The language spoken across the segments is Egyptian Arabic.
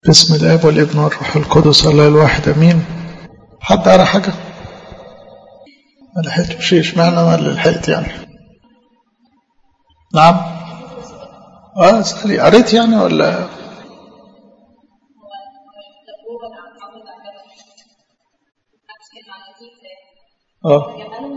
بسم الاب والابن والروح القدس الله الواحد امين حد قرا حاجه ما لحقتش اشمعنى انا اللي لحقت يعني نعم اه اسالي قريت يعني ولا اه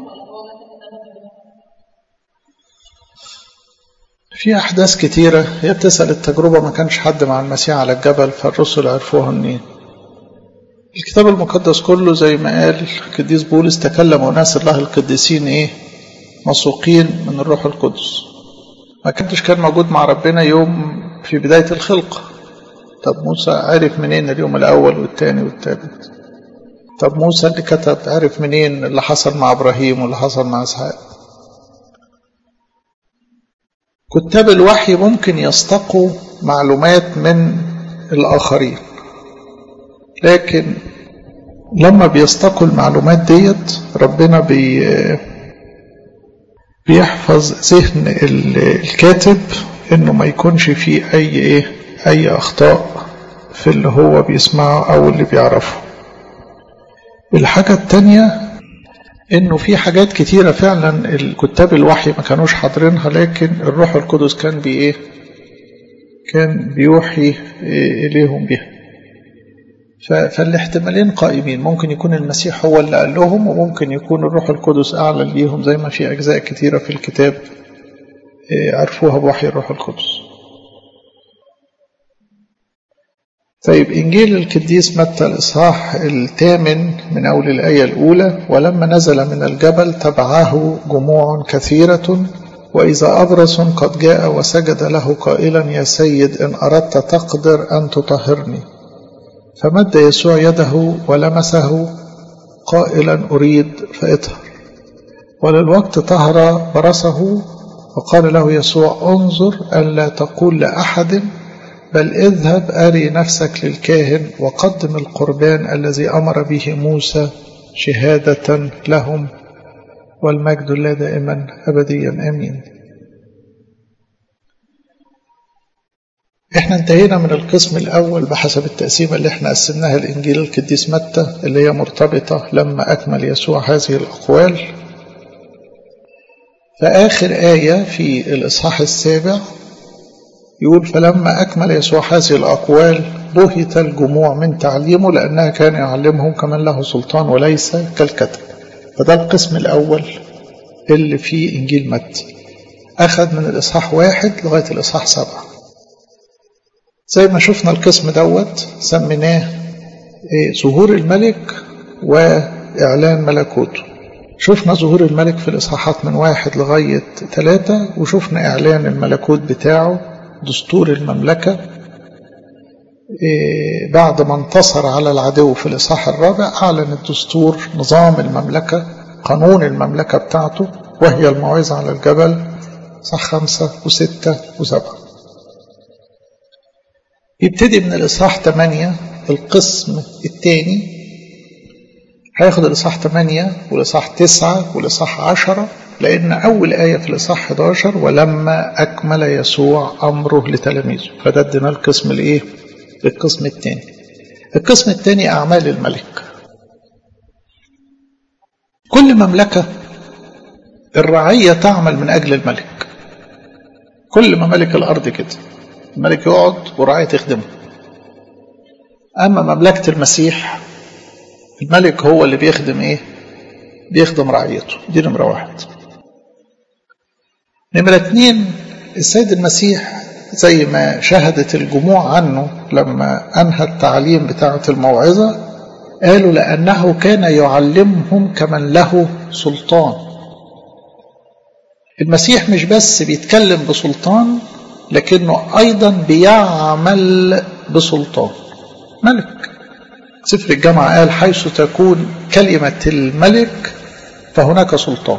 في أحداث كتيرة هي بتسأل التجربة ما كانش حد مع المسيح على الجبل فالرسل عرفوها منين الكتاب المقدس كله زي ما قال القديس بولس تكلم أناس الله القديسين إيه مسوقين من الروح القدس ما كانش كان موجود مع ربنا يوم في بداية الخلقة طب موسى عرف منين اليوم الأول والثاني والثالث طب موسى اللي كتب عرف منين اللي حصل مع إبراهيم واللي حصل مع إسحاق كتاب الوحي ممكن يستقوا معلومات من الآخرين لكن لما بيستقوا المعلومات ديت ربنا بي بيحفظ ذهن الكاتب انه ما يكونش فيه اي ايه اي اخطاء في اللي هو بيسمعه او اللي بيعرفه الحاجة التانية انه في حاجات كتيرة فعلا الكتاب الوحي ما كانوش حاضرينها لكن الروح القدس كان بي ايه كان بيوحي إيه اليهم بها فالاحتمالين قائمين ممكن يكون المسيح هو اللي قال لهم وممكن يكون الروح القدس اعلن ليهم زي ما في اجزاء كتيرة في الكتاب إيه عرفوها بوحي الروح القدس طيب إنجيل القديس متى الإصحاح الثامن من أول الآية الأولى ولما نزل من الجبل تبعه جموع كثيرة وإذا أبرص قد جاء وسجد له قائلا يا سيد إن أردت تقدر أن تطهرني فمد يسوع يده ولمسه قائلا أريد فاطهر وللوقت طهر برصه وقال له يسوع انظر ألا تقول لأحد بل اذهب أري نفسك للكاهن وقدم القربان الذي أمر به موسى شهادة لهم والمجد لا دائما أبديا آمين احنا انتهينا من القسم الأول بحسب التقسيمة اللي احنا قسمناها الإنجيل القديس متى اللي هي مرتبطة لما أكمل يسوع هذه الأقوال فآخر آية في الإصحاح السابع يقول فلما أكمل يسوع هذه الأقوال بهت الجموع من تعليمه لأنها كان يعلمهم كمن له سلطان وليس كالكتب فده القسم الأول اللي في إنجيل متى أخذ من الإصحاح واحد لغاية الإصحاح سبعة زي ما شفنا القسم دوت سميناه ظهور الملك وإعلان ملكوته شفنا ظهور الملك في الإصحاحات من واحد لغاية ثلاثة وشفنا إعلان الملكوت بتاعه دستور المملكة بعد ما انتصر على العدو في الإصحاح الرابع أعلن الدستور نظام المملكة قانون المملكة بتاعته وهي الموعظة على الجبل صح خمسة وستة وسبعة يبتدي من الإصحاح 8 القسم الثاني هياخد الإصحاح 8 والإصحاح 9 والإصحاح 10 لأن أول آية في الإصحاح 11 ولما أكمل يسوع أمره لتلاميذه فده ادينا القسم الإيه؟ القسم الثاني. القسم الثاني أعمال الملك. كل مملكة الرعية تعمل من أجل الملك. كل ممالك الأرض كده. الملك يقعد والرعية تخدمه. أما مملكة المسيح الملك هو اللي بيخدم إيه؟ بيخدم رعيته دي نمرة واحد نمرة اتنين السيد المسيح زي ما شهدت الجموع عنه لما أنهى التعليم بتاعة الموعظة قالوا لأنه كان يعلمهم كمن له سلطان المسيح مش بس بيتكلم بسلطان لكنه أيضا بيعمل بسلطان ملك سفر الجامعة قال حيث تكون كلمة الملك فهناك سلطان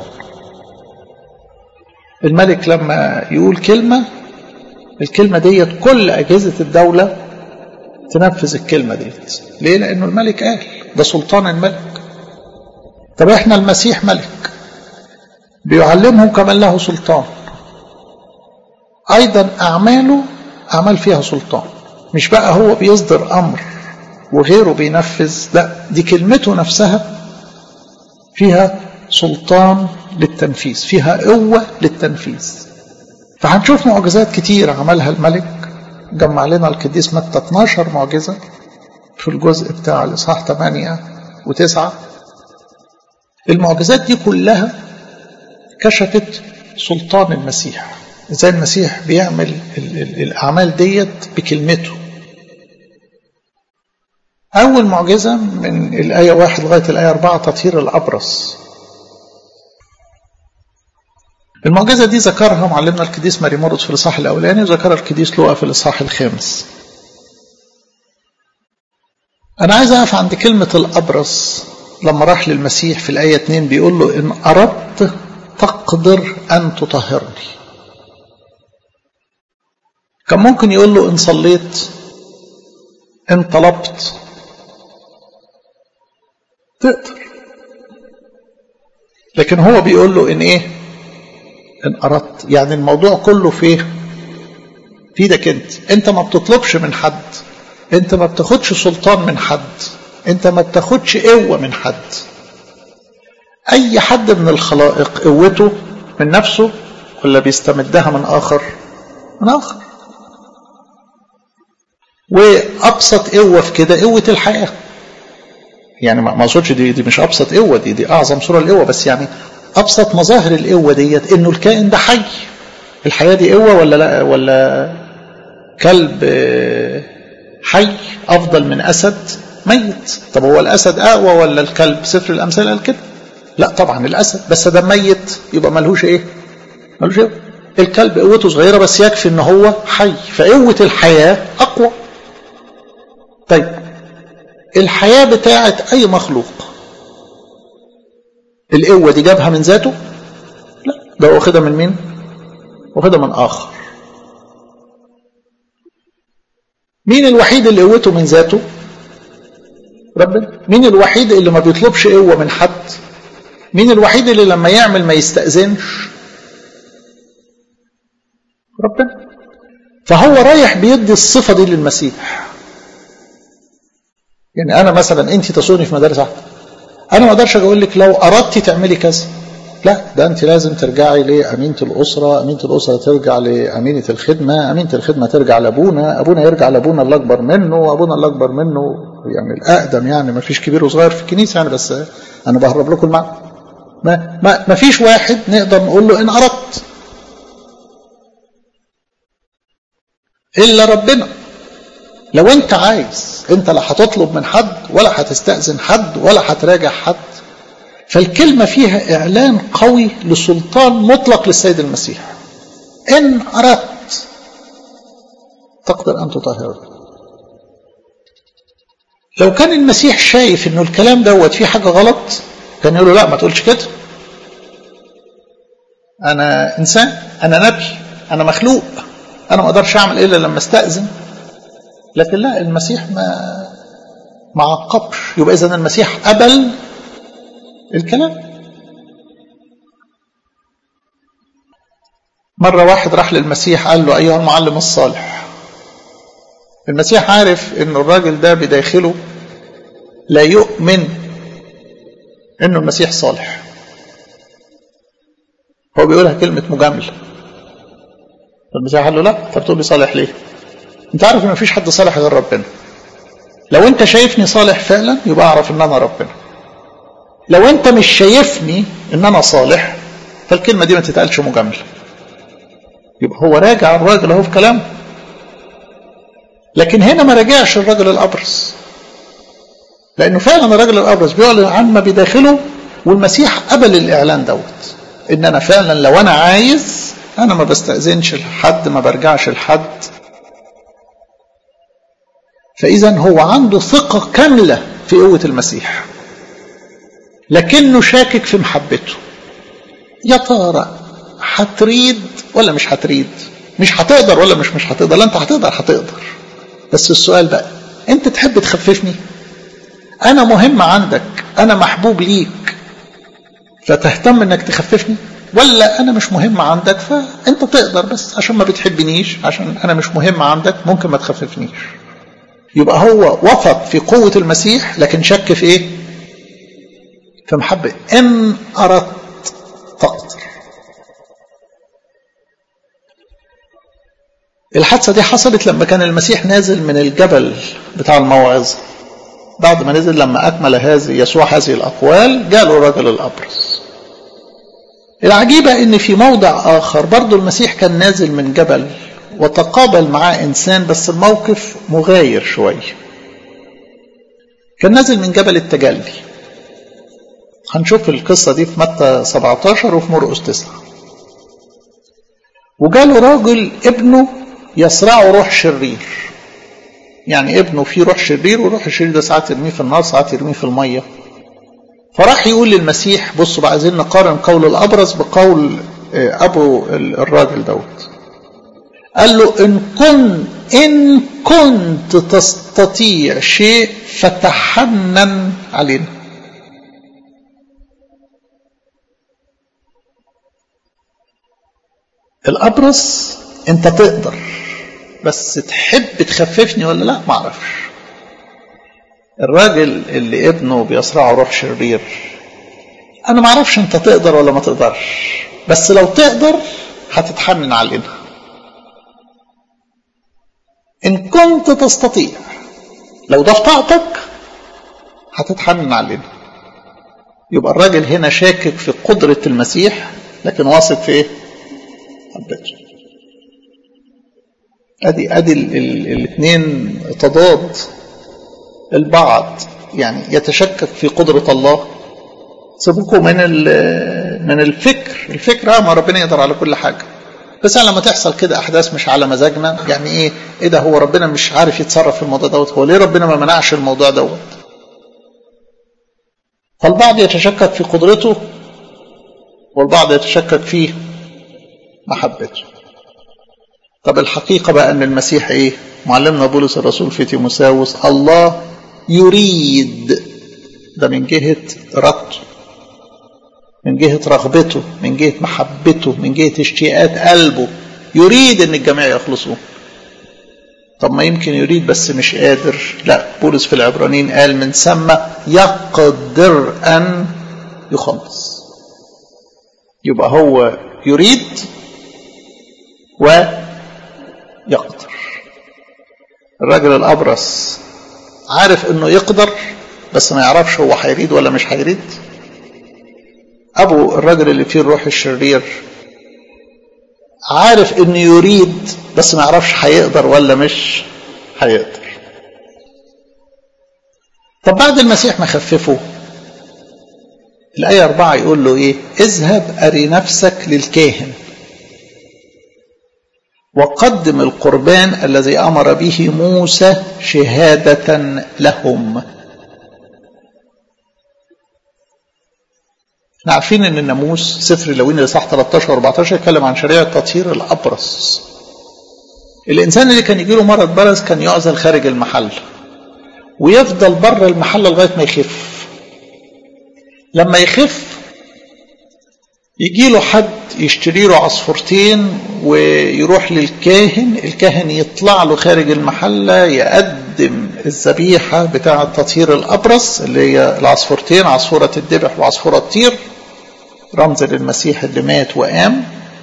الملك لما يقول كلمة الكلمة ديت كل أجهزة الدولة تنفذ الكلمة ديت ليه؟ لأنه الملك قال ده سلطان الملك طب احنا المسيح ملك بيعلمهم كمن له سلطان أيضا أعماله أعمال فيها سلطان مش بقى هو بيصدر أمر وغيره بينفذ لا دي كلمته نفسها فيها سلطان للتنفيذ فيها قوة للتنفيذ فهنشوف معجزات كتير عملها الملك جمع لنا القديس متى 12 معجزة في الجزء بتاع الإصحاح 8 و9 المعجزات دي كلها كشفت سلطان المسيح ازاي المسيح بيعمل ال ال الأعمال ديت بكلمته أول معجزة من الآية واحد لغاية الآية أربعة تطهير الأبرص المعجزة دي ذكرها معلمنا القديس ماري مرقس في الإصحاح الأولاني وذكرها القديس لوقا في الإصحاح الخامس أنا عايز أقف عند كلمة الأبرص لما راح للمسيح في الآية 2 بيقول له إن أردت تقدر أن تطهرني كان ممكن يقول له إن صليت إن طلبت تقدر لكن هو بيقول له إن إيه إن أردت يعني الموضوع كله في في ايدك أنت أنت ما بتطلبش من حد أنت ما بتاخدش سلطان من حد أنت ما بتاخدش قوة من حد أي حد من الخلائق قوته من نفسه ولا بيستمدها من آخر من آخر وأبسط قوة في كده قوة الحياة يعني ما اقصدش دي دي مش ابسط قوه دي دي اعظم صوره القوه بس يعني ابسط مظاهر القوه ديت انه الكائن ده حي الحياه دي قوه ولا لا ولا كلب حي افضل من اسد ميت طب هو الاسد اقوى ولا الكلب سفر الامثال قال كده لا طبعا الاسد بس ده ميت يبقى ملهوش ايه ملهوش قوه الكلب قوته صغيره بس يكفي ان هو حي فقوه الحياه اقوى طيب الحياة بتاعت أي مخلوق القوة دي جابها من ذاته لا ده واخدها من مين واخدها من آخر مين الوحيد اللي قوته من ذاته ربنا مين الوحيد اللي ما بيطلبش قوة من حد مين الوحيد اللي لما يعمل ما يستأذنش ربنا فهو رايح بيدي الصفة دي للمسيح يعني انا مثلا انت تصوني في مدارس احد انا ما اقدرش اقول لك لو اردتي تعملي كذا لا ده انت لازم ترجعي لامينه الاسره امينه الاسره ترجع لامينه الخدمه امينه الخدمه ترجع لابونا ابونا يرجع لابونا اللي اكبر منه ابونا اللي اكبر منه يعني الاقدم يعني ما فيش كبير وصغير في الكنيسه يعني بس انا بهرب لكم المعنى ما, ما, ما فيش واحد نقدر نقول له ان اردت الا ربنا لو انت عايز انت لا هتطلب من حد ولا هتستأذن حد ولا هتراجع حد فالكلمة فيها إعلان قوي لسلطان مطلق للسيد المسيح إن أردت تقدر أن تطهرني لو كان المسيح شايف إنه الكلام دوت فيه حاجة غلط كان يقول له لا ما تقولش كده أنا إنسان أنا نبي أنا مخلوق أنا ما أقدرش أعمل إلا لما أستأذن لكن لا المسيح ما ما عقبش يبقى اذا المسيح قبل الكلام مرة واحد راح للمسيح قال له أيها المعلم الصالح المسيح عارف أن الراجل ده بداخله لا يؤمن أنه المسيح صالح هو بيقولها كلمة مجاملة فالمسيح قال له لا طب تقول لي صالح ليه انت عارف ان مفيش حد صالح غير ربنا لو انت شايفني صالح فعلا يبقى اعرف ان انا ربنا لو انت مش شايفني ان انا صالح فالكلمه دي ما تتقالش مجامله يبقى هو راجع الراجل اهو في كلامه لكن هنا ما راجعش الراجل الابرص لانه فعلا الراجل الابرص بيعلن عن ما بداخله والمسيح قبل الاعلان دوت ان انا فعلا لو انا عايز انا ما بستاذنش لحد ما برجعش لحد فإذا هو عنده ثقة كاملة في قوة المسيح لكنه شاكك في محبته يا ترى هتريد ولا مش هتريد مش هتقدر ولا مش مش هتقدر لا انت هتقدر هتقدر بس السؤال بقى انت تحب تخففني انا مهم عندك انا محبوب ليك فتهتم انك تخففني ولا انا مش مهم عندك فانت تقدر بس عشان ما بتحبنيش عشان انا مش مهم عندك ممكن ما تخففنيش يبقى هو وثق في قوة المسيح لكن شك في ايه في محبة ان اردت تقدر الحادثة دي حصلت لما كان المسيح نازل من الجبل بتاع الموعظة بعد ما نزل لما أكمل هذه يسوع هذه الأقوال جاله الرجل الأبرص العجيبة إن في موضع آخر برضو المسيح كان نازل من جبل وتقابل معاه إنسان بس الموقف مغاير شوية كان نازل من جبل التجلي هنشوف القصة دي في متى 17 وفي مرقس 9 وجاله راجل ابنه يصرعه روح شرير يعني ابنه فيه روح شرير والروح الشرير ده ساعات يرميه في النار ساعات يرميه في الميه فراح يقول للمسيح بصوا بقى عايزين نقارن قول الابرص بقول ابو الراجل دوت قال له ان كنت ان كنت تستطيع شيء فتحنن علينا الابرص انت تقدر بس تحب تخففني ولا لا ما اعرفش الراجل اللي ابنه بيصرعه روح شرير انا ما اعرفش انت تقدر ولا ما تقدرش بس لو تقدر هتتحنن علينا ان كنت تستطيع لو ده في طاقتك هتتحنن علينا يبقى الراجل هنا شاكك في قدرة المسيح لكن واثق في ايه؟ حبته ادي ادي الاثنين تضاد البعض يعني يتشكك في قدرة الله سيبوكم من من الفكر الفكر اه ما ربنا يقدر على كل حاجة بس لما تحصل كده احداث مش على مزاجنا يعني ايه ايه ده هو ربنا مش عارف يتصرف في الموضوع دوت هو ليه ربنا ما منعش الموضوع دوت فالبعض يتشكك في قدرته والبعض يتشكك في محبته طب الحقيقة بقى أن المسيح إيه معلمنا بولس الرسول في تيموساوس الله يريد ده من جهة إرادته من جهة رغبته من جهة محبته من جهة اشتياقات قلبه يريد أن الجميع يخلصون طب ما يمكن يريد بس مش قادر لا بولس في العبرانيين قال من ثم يقدر أن يخلص يبقى هو يريد و يقدر الراجل الأبرص عارف انه يقدر بس ما يعرفش هو هيريد ولا مش هيريد ابو الراجل اللي فيه الروح الشرير عارف انه يريد بس ما يعرفش هيقدر ولا مش هيقدر طب بعد المسيح ما خففه الآية أربعة يقول له إيه اذهب أري نفسك للكاهن وقدم القربان الذي امر به موسى شهاده لهم احنا عارفين ان الناموس سفر لوين الاصحاح 13 و 14 يتكلم عن شريعه تطهير الابرص الانسان اللي كان يجيله مرض برص كان يعزل خارج المحل ويفضل بره المحل لغايه ما يخف لما يخف يجي له حد يشتري له عصفورتين ويروح للكاهن الكاهن يطلع له خارج المحلة يقدم الذبيحة بتاعة تطهير الأبرص اللي هي العصفورتين عصفورة الذبح وعصفورة الطير رمز للمسيح اللي مات وقام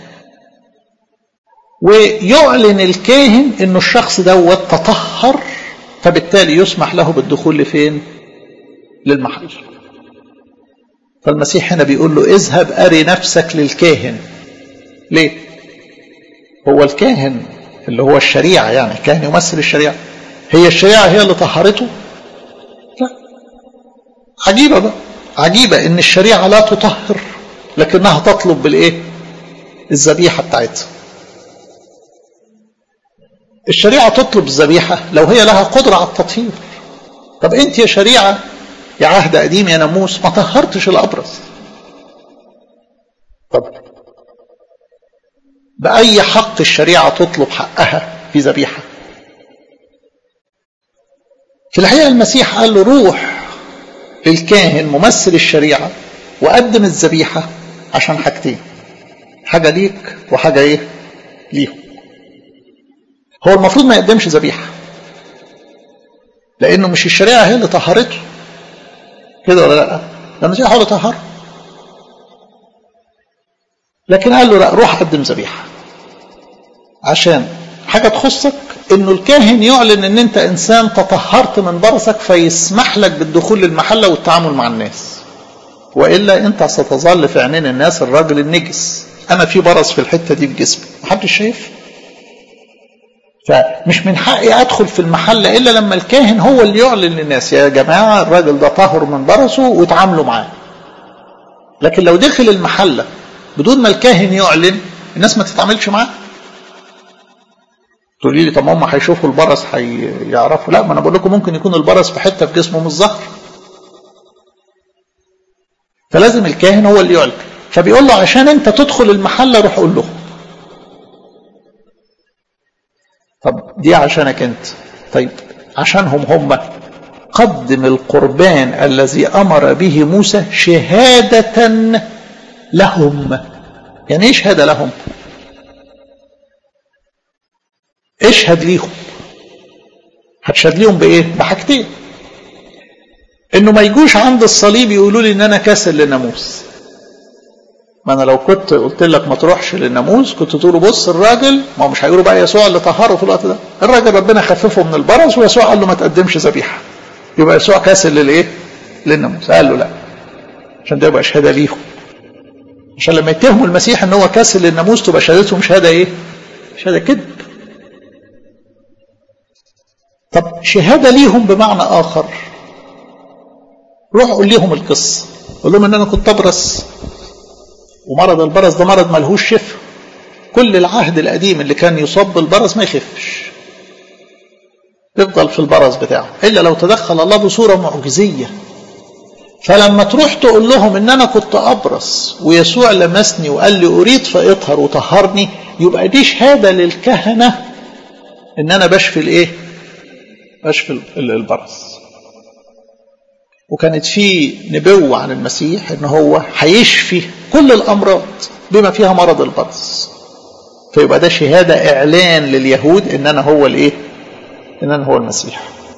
ويعلن الكاهن انه الشخص دوت تطهر فبالتالي يسمح له بالدخول لفين للمحل فالمسيح هنا بيقول له اذهب أري نفسك للكاهن ليه هو الكاهن اللي هو الشريعة يعني الكاهن يمثل الشريعة هي الشريعة هي اللي طهرته لا عجيبة بقى عجيبة ان الشريعة لا تطهر لكنها تطلب بالايه الذبيحة بتاعتها الشريعة تطلب الذبيحة لو هي لها قدرة على التطهير طب انت يا شريعة يا عهد قديم يا ناموس ما طهرتش الابرص طب بأي حق الشريعة تطلب حقها في ذبيحة في الحقيقة المسيح قال له روح للكاهن ممثل الشريعة وقدم الذبيحة عشان حاجتين حاجة ليك وحاجة ايه ليهم هو المفروض ما يقدمش ذبيحة لأنه مش الشريعة هي اللي طهرته كده ولا لا؟ ده المسيح هو اللي طهره لكن قال له لا روح قدم ذبيحة عشان حاجة تخصك انه الكاهن يعلن ان انت انسان تطهرت من برصك فيسمح لك بالدخول للمحلة والتعامل مع الناس وإلا انت ستظل في عينين الناس الراجل النجس انا في برص في الحتة دي في جسمي محدش شايف فمش من حقي ادخل في المحلة الا لما الكاهن هو اللي يعلن للناس يا جماعة الراجل ده طهر من برصه وتعاملوا معاه لكن لو دخل المحلة بدون ما الكاهن يعلن الناس ما تتعاملش معاه تقولي لي طب هم هيشوفوا البرص هيعرفوا لا ما انا بقول لكم ممكن يكون البرص في حته في جسمه مش ظهر فلازم الكاهن هو اللي يعلن فبيقول له عشان انت تدخل المحله روح قول له طب دي عشانك انت طيب عشانهم هم قدم القربان الذي امر به موسى شهاده لهم يعني ايه شهاده لهم اشهد ليهم هتشهد ليهم بايه بحاجتين انه ما يجوش عند الصليب يقولوا لي ان انا كاسر للناموس ما انا لو كنت قلت لك ما تروحش للناموس كنت تقولوا بص الراجل ما هو مش هيقولوا بقى يسوع اللي طهره في الوقت ده الراجل ربنا خففه من البرص ويسوع قال له ما تقدمش ذبيحه يبقى يسوع كاسر للايه للناموس قال له لا عشان ده يبقى شهاده ليهم عشان لما يتهموا المسيح ان هو كاسر للناموس تبقى شهادتهم شهاده ايه شهاده كذب طب شهاده ليهم بمعنى اخر روح قول لهم القصه قول لهم ان انا كنت ابرص ومرض البرص ده مرض ملهوش شفاء كل العهد القديم اللي كان يصاب بالبرص ما يخفش يفضل في البرص بتاعه الا لو تدخل الله بصوره معجزيه فلما تروح تقول لهم ان انا كنت ابرص ويسوع لمسني وقال لي اريد فاطهر وطهرني يبقى دي شهاده للكهنه ان انا بشفي الايه بشفي البرص وكانت في نبوة عن المسيح ان هو هيشفي كل الامراض بما فيها مرض البرص فيبقى ده شهادة اعلان لليهود ان انا هو الايه ان انا هو المسيح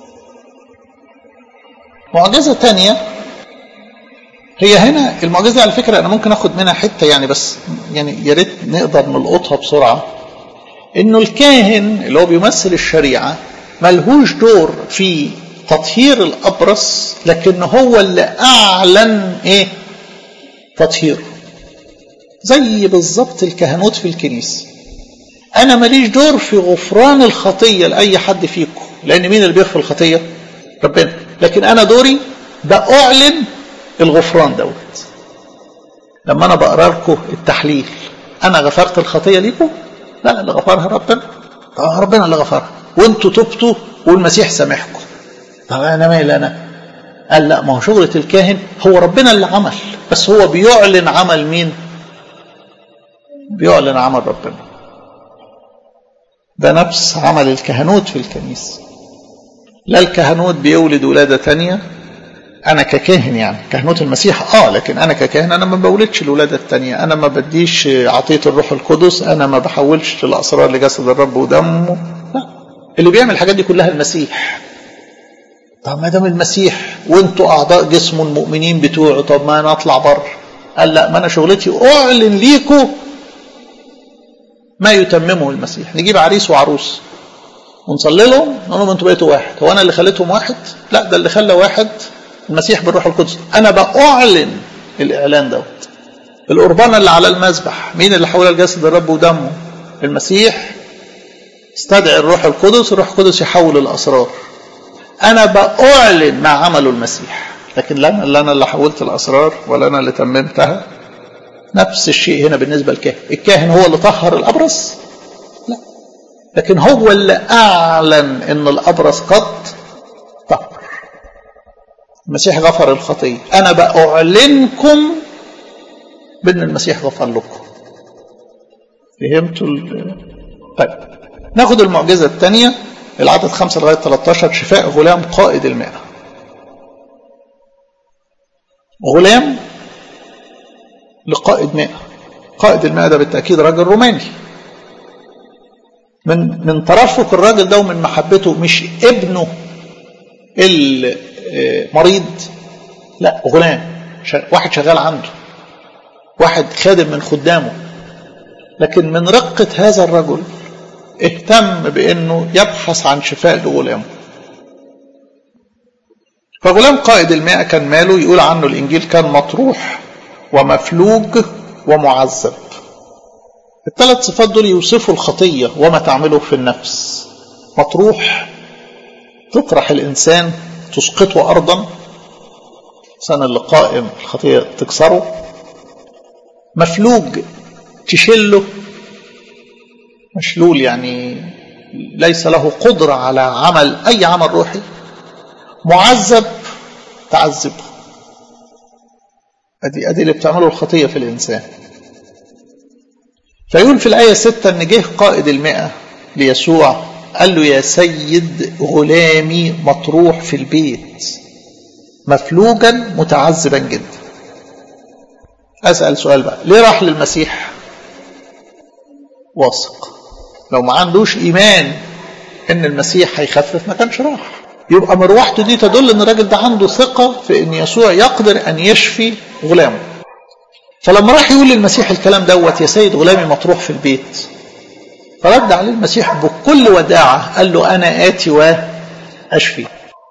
معجزة تانية هي هنا المعجزة على فكرة انا ممكن اخد منها حتة يعني بس يعني يا ريت نقدر نلقطها بسرعة انه الكاهن اللي هو بيمثل الشريعة ملهوش دور في تطهير الابرص لكن هو اللي اعلن ايه تطهيره زي بالظبط الكهنوت في الكنيسه انا ماليش دور في غفران الخطيه لاي حد فيكم لان مين اللي بيغفر الخطيه ربنا لكن انا دوري باعلن الغفران دوت لما انا بقرا لكم التحليل انا غفرت الخطيه ليكم لا اللي غفرها ربنا طبعا ربنا اللي غفرها وانتوا تبتوا والمسيح سامحكم طب انا مالي انا قال لا ما هو شغلة الكاهن هو ربنا اللي عمل بس هو بيعلن عمل مين بيعلن عمل ربنا ده نفس عمل الكهنوت في الكنيسة لا الكهنوت بيولد ولادة تانية أنا ككاهن يعني كهنوت المسيح آه لكن أنا ككاهن أنا ما بولدش الولادة التانية أنا ما بديش عطية الروح القدس أنا ما بحولش الأسرار لجسد الرب ودمه لا اللي بيعمل الحاجات دي كلها المسيح طب ما دام المسيح وانتوا اعضاء جسمه المؤمنين بتوعه طب ما انا اطلع بره قال لا ما انا شغلتي اعلن ليكم ما يتممه المسيح نجيب عريس وعروس ونصلي لهم نقول لهم انتوا بقيتوا واحد هو انا اللي خليتهم واحد لا ده اللي خلى واحد المسيح بالروح القدس انا باعلن الاعلان دوت القربانه اللي على المذبح مين اللي حولها لجسد الرب ودمه المسيح استدعي الروح القدس الروح القدس يحول الاسرار انا باعلن ما عمله المسيح لكن لا انا انا اللي حولت الاسرار ولا انا اللي تممتها نفس الشيء هنا بالنسبه للكاهن الكاهن هو اللي طهر الابرص لا لكن هو اللي اعلن ان الابرص قد طهر المسيح غفر الخطيه انا باعلنكم بان المسيح غفر لكم فهمتوا طيب ناخد المعجزه الثانيه العدد 5 لغاية 13 شفاء غلام قائد المئة غلام لقائد مئة قائد المئة ده بالتأكيد راجل روماني من من ترفق الراجل ده ومن محبته مش ابنه المريض لا غلام واحد شغال عنده واحد خادم من خدامه لكن من رقة هذا الرجل اهتم بانه يبحث عن شفاء لغلامه فغلام قائد المئة كان ماله يقول عنه الانجيل كان مطروح ومفلوج ومعذب الثلاث صفات دول يوصفوا الخطية وما تعمله في النفس مطروح تطرح الإنسان تسقطه أرضا الإنسان اللي قائم الخطية تكسره مفلوج تشله مشلول يعني ليس له قدرة على عمل أي عمل روحي معذب تعذبه أدي أدي اللي بتعمله الخطية في الإنسان فيقول في الآية ستة أن جه قائد المئة ليسوع قال له يا سيد غلامي مطروح في البيت مفلوجا متعذبا جدا أسأل سؤال بقى ليه راح للمسيح واثق لو ما عندوش إيمان إن المسيح هيخفف ما كانش راح يبقى مروحته دي تدل إن الراجل ده عنده ثقة في إن يسوع يقدر أن يشفي غلامه فلما راح يقول للمسيح الكلام دوت يا سيد غلامي مطروح في البيت فرد عليه المسيح بكل وداعة قال له أنا آتي وأشفي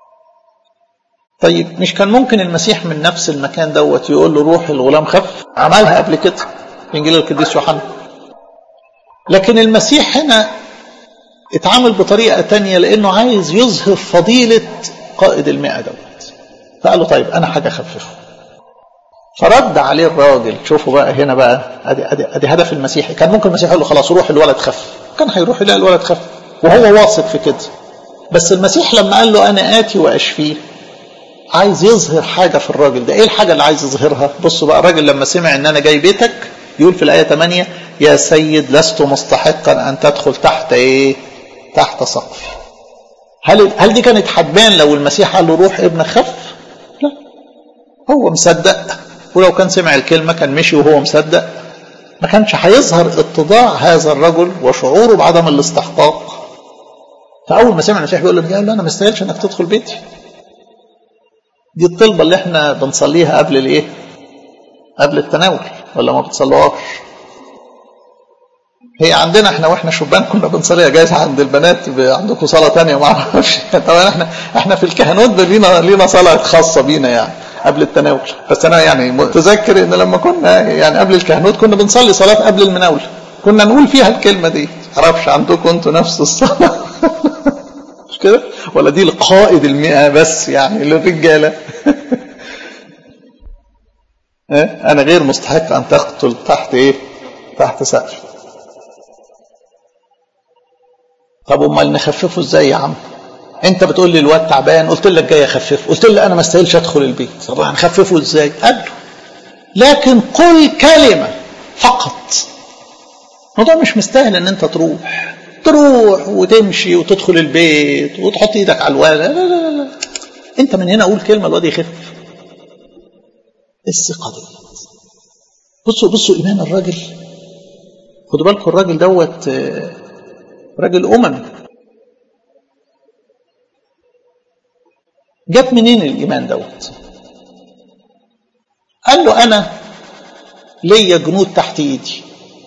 طيب مش كان ممكن المسيح من نفس المكان دوت يقول له روح الغلام خف عملها قبل كده في انجيل القديس يوحنا لكن المسيح هنا اتعامل بطريقة تانية لأنه عايز يظهر فضيلة قائد المئة دوت فقال له طيب أنا حاجة أخففه فرد عليه الراجل شوفوا بقى هنا بقى ادي ادي ادي هدف المسيح كان ممكن المسيح يقول له خلاص روح الولد خف كان هيروح يلاقي الولد خف وهو واثق في كده بس المسيح لما قال له انا اتي واشفيه عايز يظهر حاجه في الراجل ده ايه الحاجه اللي عايز يظهرها بصوا بقى الراجل لما سمع ان انا جاي بيتك يقول في الايه 8 يا سيد لست مستحقا ان تدخل تحت ايه تحت سقفي هل هل دي كانت حتبان لو المسيح قال له روح ابنك خف لا هو مصدق ولو كان سمع الكلمة كان مشي وهو مصدق ما كانش هيظهر اتضاع هذا الرجل وشعوره بعدم الاستحقاق فأول ما سمع المسيح بيقول له قال له أنا ما استاهلش إنك تدخل بيتي دي الطلبة اللي احنا بنصليها قبل الإيه؟ قبل التناول ولا ما بتصلوهاش؟ هي عندنا احنا واحنا شبان كنا بنصليها جايز عند البنات عندكم صلاه ثانيه ما اعرفش طبعا احنا احنا في الكهنوت لينا لينا صلاه خاصه بينا يعني قبل التناول بس انا يعني متذكر ان لما كنا يعني قبل الكهنوت كنا بنصلي صلاه قبل المناول كنا نقول فيها الكلمه دي معرفش عندكم انتوا نفس الصلاه مش كده ولا دي القائد المئة بس يعني للرجاله انا غير مستحق ان تقتل تحت ايه تحت سقف طب امال نخففه ازاي يا عم انت بتقول لي الواد تعبان قلت لك جاي اخففه قلت لي انا ما استاهلش ادخل البيت طب هنخففه ازاي قال له لكن قل كلمه فقط الموضوع مش مستاهل ان انت تروح تروح وتمشي وتدخل البيت وتحط ايدك على الولد لا لا لا لا انت من هنا قول كلمه الواد يخف الثقه دي بصوا بصوا ايمان الراجل خدوا بالكم الراجل دوت راجل اممي جت منين الايمان دوت قال له انا ليا جنود تحت ايدي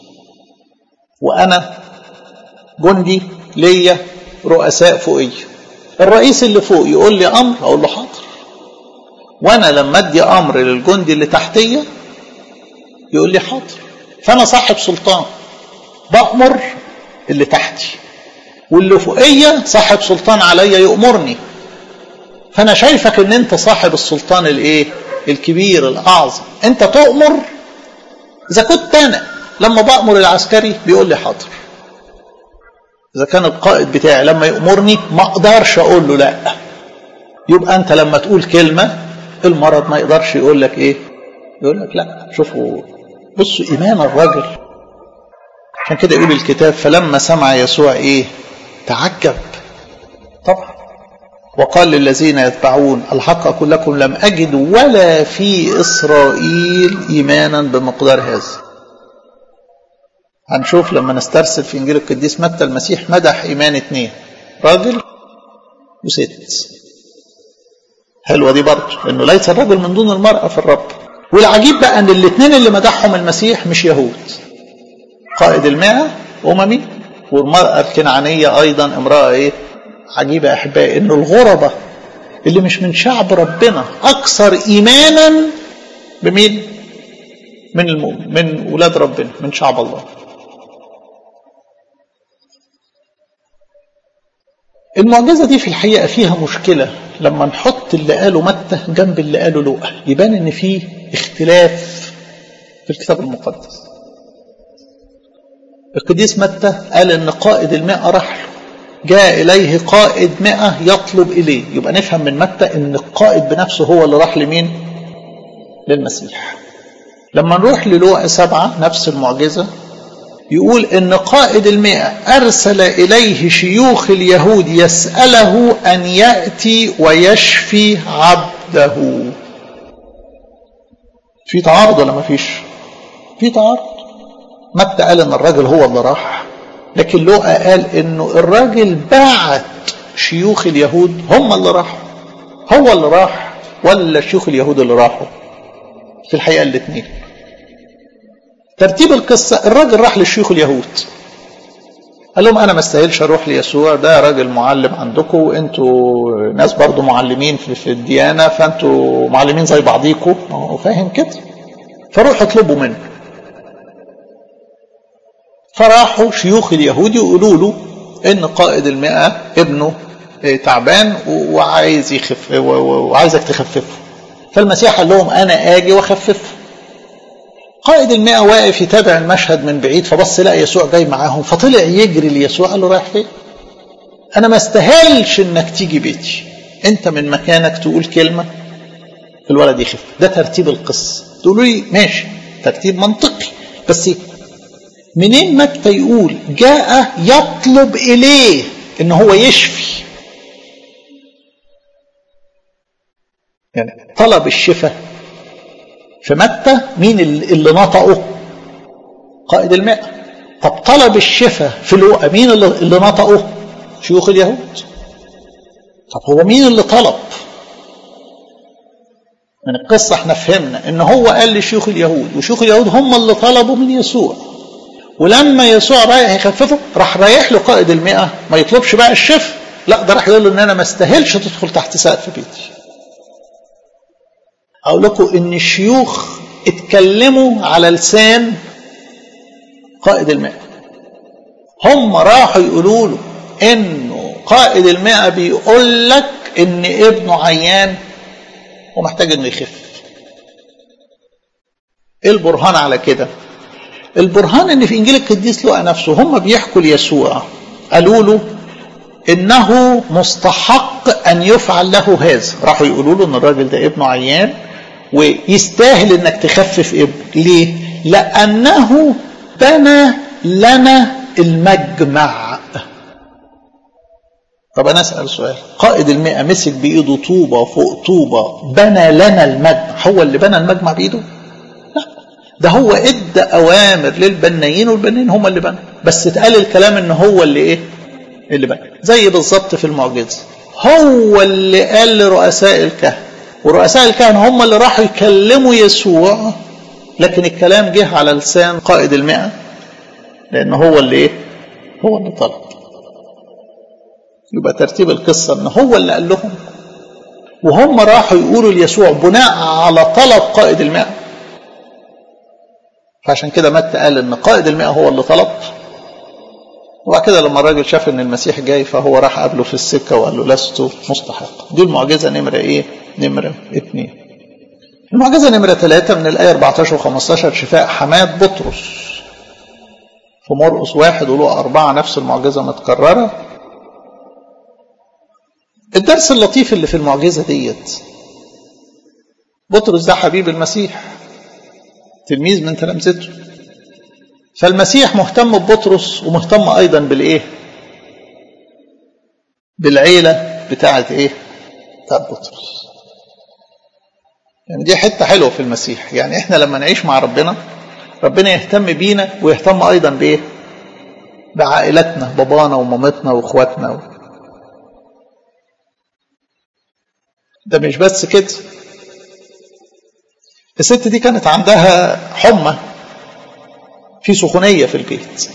وانا جندي ليا رؤساء فوقي الرئيس اللي فوق يقول لي امر اقول له حاضر وانا لما ادي امر للجندي اللي تحتيه يقول لي حاضر فانا صاحب سلطان بامر اللي تحتي واللي فوقيه صاحب سلطان عليا يأمرني فانا شايفك ان انت صاحب السلطان الايه الكبير الاعظم انت تؤمر اذا كنت انا لما بامر العسكري بيقول لي حاضر اذا كان القائد بتاعي لما يامرني ما اقدرش اقول له لا يبقى انت لما تقول كلمه المرض ما يقدرش يقول لك ايه يقول لك لا شوفوا بصوا ايمان الراجل عشان كده يقول الكتاب فلما سمع يسوع ايه تعجب طبعا وقال للذين يتبعون الحق أقول لكم لم أجد ولا في إسرائيل إيمانا بمقدار هذا هنشوف لما نسترسل في انجيل القديس متى المسيح مدح ايمان اتنين راجل وست حلوه دي برضه انه ليس الرجل من دون المراه في الرب والعجيب بقى ان الاثنين اللي مدحهم المسيح مش يهود قائد المئة أممي والمرأة الكنعانية أيضا امرأة إيه عجيبة أحبائي إنه الغربة اللي مش من شعب ربنا أكثر إيمانا بمين؟ من المؤمن من ولاد ربنا من شعب الله المعجزة دي في الحقيقة فيها مشكلة لما نحط اللي قاله متى جنب اللي قاله لوقا يبان ان فيه اختلاف في الكتاب المقدس القديس متى قال ان قائد المئة راح له جاء إليه قائد مئة يطلب إليه يبقى نفهم من متى ان القائد بنفسه هو اللي راح لمين للمسيح لما نروح للوقا سبعة نفس المعجزة يقول ان قائد المئة ارسل اليه شيوخ اليهود يسأله ان يأتي ويشفي عبده في تعارض ولا ما فيش في تعارض متى قال ان الراجل هو اللي راح لكن لوقا قال انه الراجل بعت شيوخ اليهود هم اللي راحوا هو اللي راح ولا شيوخ اليهود اللي راحوا في الحقيقة الاثنين ترتيب القصة الراجل راح للشيوخ اليهود قال لهم أنا ما استاهلش أروح ليسوع ده راجل معلم عندكم وأنتوا ناس برضو معلمين في, في الديانة فأنتوا معلمين زي بعضيكم هو فاهم كده فروح اطلبوا منه فراحوا شيوخ اليهود يقولوا له إن قائد المئة ابنه تعبان وعايز يخف وعايزك تخففه فالمسيح قال لهم أنا آجي وأخففه قائد المئة واقف يتابع المشهد من بعيد فبص لقى يسوع جاي معاهم فطلع يجري ليسوع قال له رايح فين؟ أنا ما استاهلش إنك تيجي بيتي أنت من مكانك تقول كلمة الولد يخف ده ترتيب القصة تقولوا لي ماشي ترتيب منطقي بس منين متى يقول جاء يطلب إليه إن هو يشفي يعني طلب الشفاء في متى مين اللي نطقه قائد المئة طب طلب الشفاء في لوقا مين اللي, اللي نطقه شيوخ اليهود طب هو مين اللي طلب من القصة احنا فهمنا ان هو قال لشيوخ اليهود وشيوخ اليهود هم اللي طلبوا من يسوع ولما يسوع رايح يخففه راح رايح له قائد المئة ما يطلبش بقى الشفاء لا ده راح يقول له ان انا ما استاهلش تدخل تحت سقف بيتي أقول لكم إن الشيوخ اتكلموا على لسان قائد المئة هم راحوا يقولوا له إنه قائد المئة بيقول لك إن ابنه عيان ومحتاج إنه يخف. إيه البرهان على كده؟ البرهان إن في إنجيل القديس لوقا نفسه هم بيحكوا ليسوع قالوا له إنه مستحق أن يفعل له هذا، راحوا يقولوا له إن الراجل ده ابنه عيان ويستاهل انك تخفف ابن ليه لانه بنى لنا المجمع طب انا اسال سؤال قائد المئة مسك بايده طوبة فوق طوبة بنى لنا المجمع هو اللي بنى المجمع بايده لا ده هو ادى اوامر للبنايين والبنايين هم اللي بنوا بس اتقال الكلام ان هو اللي ايه اللي بنى زي بالظبط في المعجزه هو اللي قال لرؤساء الكهنه ورؤساء الكهنة هم اللي راحوا يكلموا يسوع لكن الكلام جه على لسان قائد المئة لأن هو اللي إيه؟ هو اللي طلب يبقى ترتيب القصة إن هو اللي قال لهم وهم راحوا يقولوا ليسوع بناء على طلب قائد المئة فعشان كده متى قال إن قائد المئة هو اللي طلب وبعد كده لما الراجل شاف ان المسيح جاي فهو راح قابله في السكه وقال له لست مستحق دي المعجزه نمره ايه نمره اثنين المعجزه نمره ثلاثه من الايه 14 و 15 شفاء حماه بطرس في مرقس واحد ولو أربعة نفس المعجزة متكررة الدرس اللطيف اللي في المعجزة ديت بطرس ده حبيب المسيح تلميذ من تلامذته فالمسيح مهتم ببطرس ومهتم ايضا بالايه بالعيله بتاعه ايه بتاعه بطرس يعني دي حته حلوه في المسيح يعني احنا لما نعيش مع ربنا ربنا يهتم بينا ويهتم ايضا بايه بعائلتنا بابانا ومامتنا واخواتنا و... ده مش بس كده الست دي كانت عندها حمى في سخونيه في البيت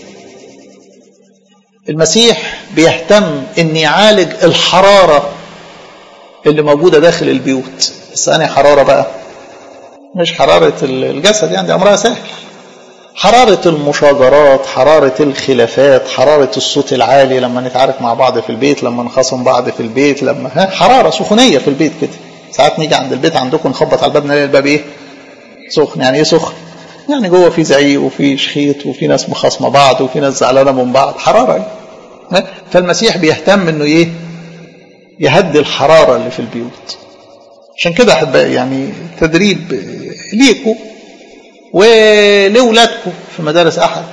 المسيح بيهتم ان يعالج الحراره اللي موجوده داخل البيوت بس أنا حراره بقى مش حراره الجسد يعني دي امرها سهل حرارة المشاجرات حرارة الخلافات حرارة الصوت العالي لما نتعارك مع بعض في البيت لما نخاصم بعض في البيت لما ها حرارة سخونية في البيت كده ساعات نيجي عند البيت عندكم نخبط على الباب نلاقي الباب ايه سخن يعني ايه سخن يعني جوه في زعيق وفي شخيط وفي ناس مخاصمه بعض وفي ناس زعلانه من بعض حراره فالمسيح بيهتم انه ايه يهدي الحراره اللي في البيوت عشان كده احبائي يعني تدريب ليكوا ولولادكم في مدارس احد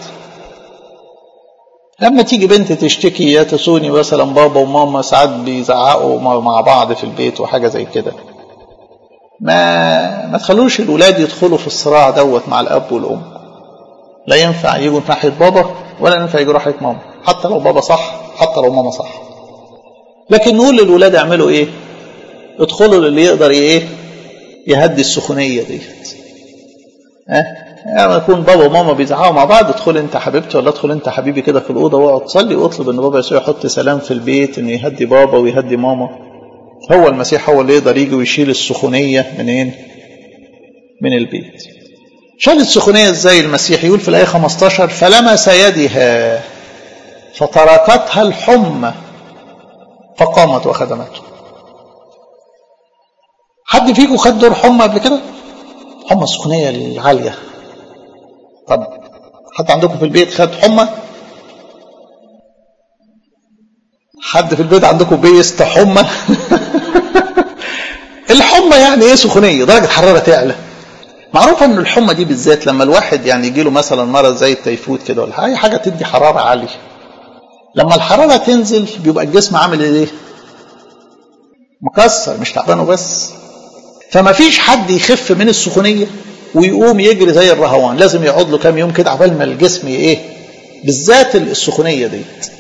لما تيجي بنت تشتكي يا تسوني مثلا بابا وماما ساعات بيزعقوا مع بعض في البيت وحاجه زي كده ما ما تخلوش الولاد يدخلوا في الصراع دوت مع الاب والام لا ينفع يجوا ناحيه بابا ولا ينفع يجوا ناحيه ماما حتى لو بابا صح حتى لو ماما صح لكن نقول للولاد اعملوا ايه ادخلوا للي يقدر ايه يهدي السخونيه ديت ها يعني يكون بابا وماما بيزعقوا مع بعض ادخل انت حبيبتي ولا ادخل انت حبيبي كده في الاوضه واقعد تصلي واطلب ان بابا يسوع يحط سلام في البيت انه يهدي بابا ويهدي ماما هو المسيح هو اللي يقدر يجي ويشيل السخونيه منين؟ من البيت. شال السخونيه ازاي المسيح؟ يقول في الايه 15 فلمس يدها فتركتها الحمى فقامت وخدمته. حد فيكم خد دور حمى قبل كده؟ حمى السخونيه العاليه. طب حد عندكم في البيت خد حمى؟ حد في البيت عندكم بيست حمى؟ الحمى يعني ايه سخونيه درجه حراره تعلى معروف ان الحمى دي بالذات لما الواحد يعني يجي له مثلا مرض زي التيفود كده ولا اي حاجه تدي حراره عاليه لما الحراره تنزل بيبقى الجسم عامل ايه مكسر مش تعبان بس فما فيش حد يخف من السخونيه ويقوم يجري زي الرهوان لازم يقعد له كام يوم كده عبال ما الجسم ايه بالذات السخونيه ديت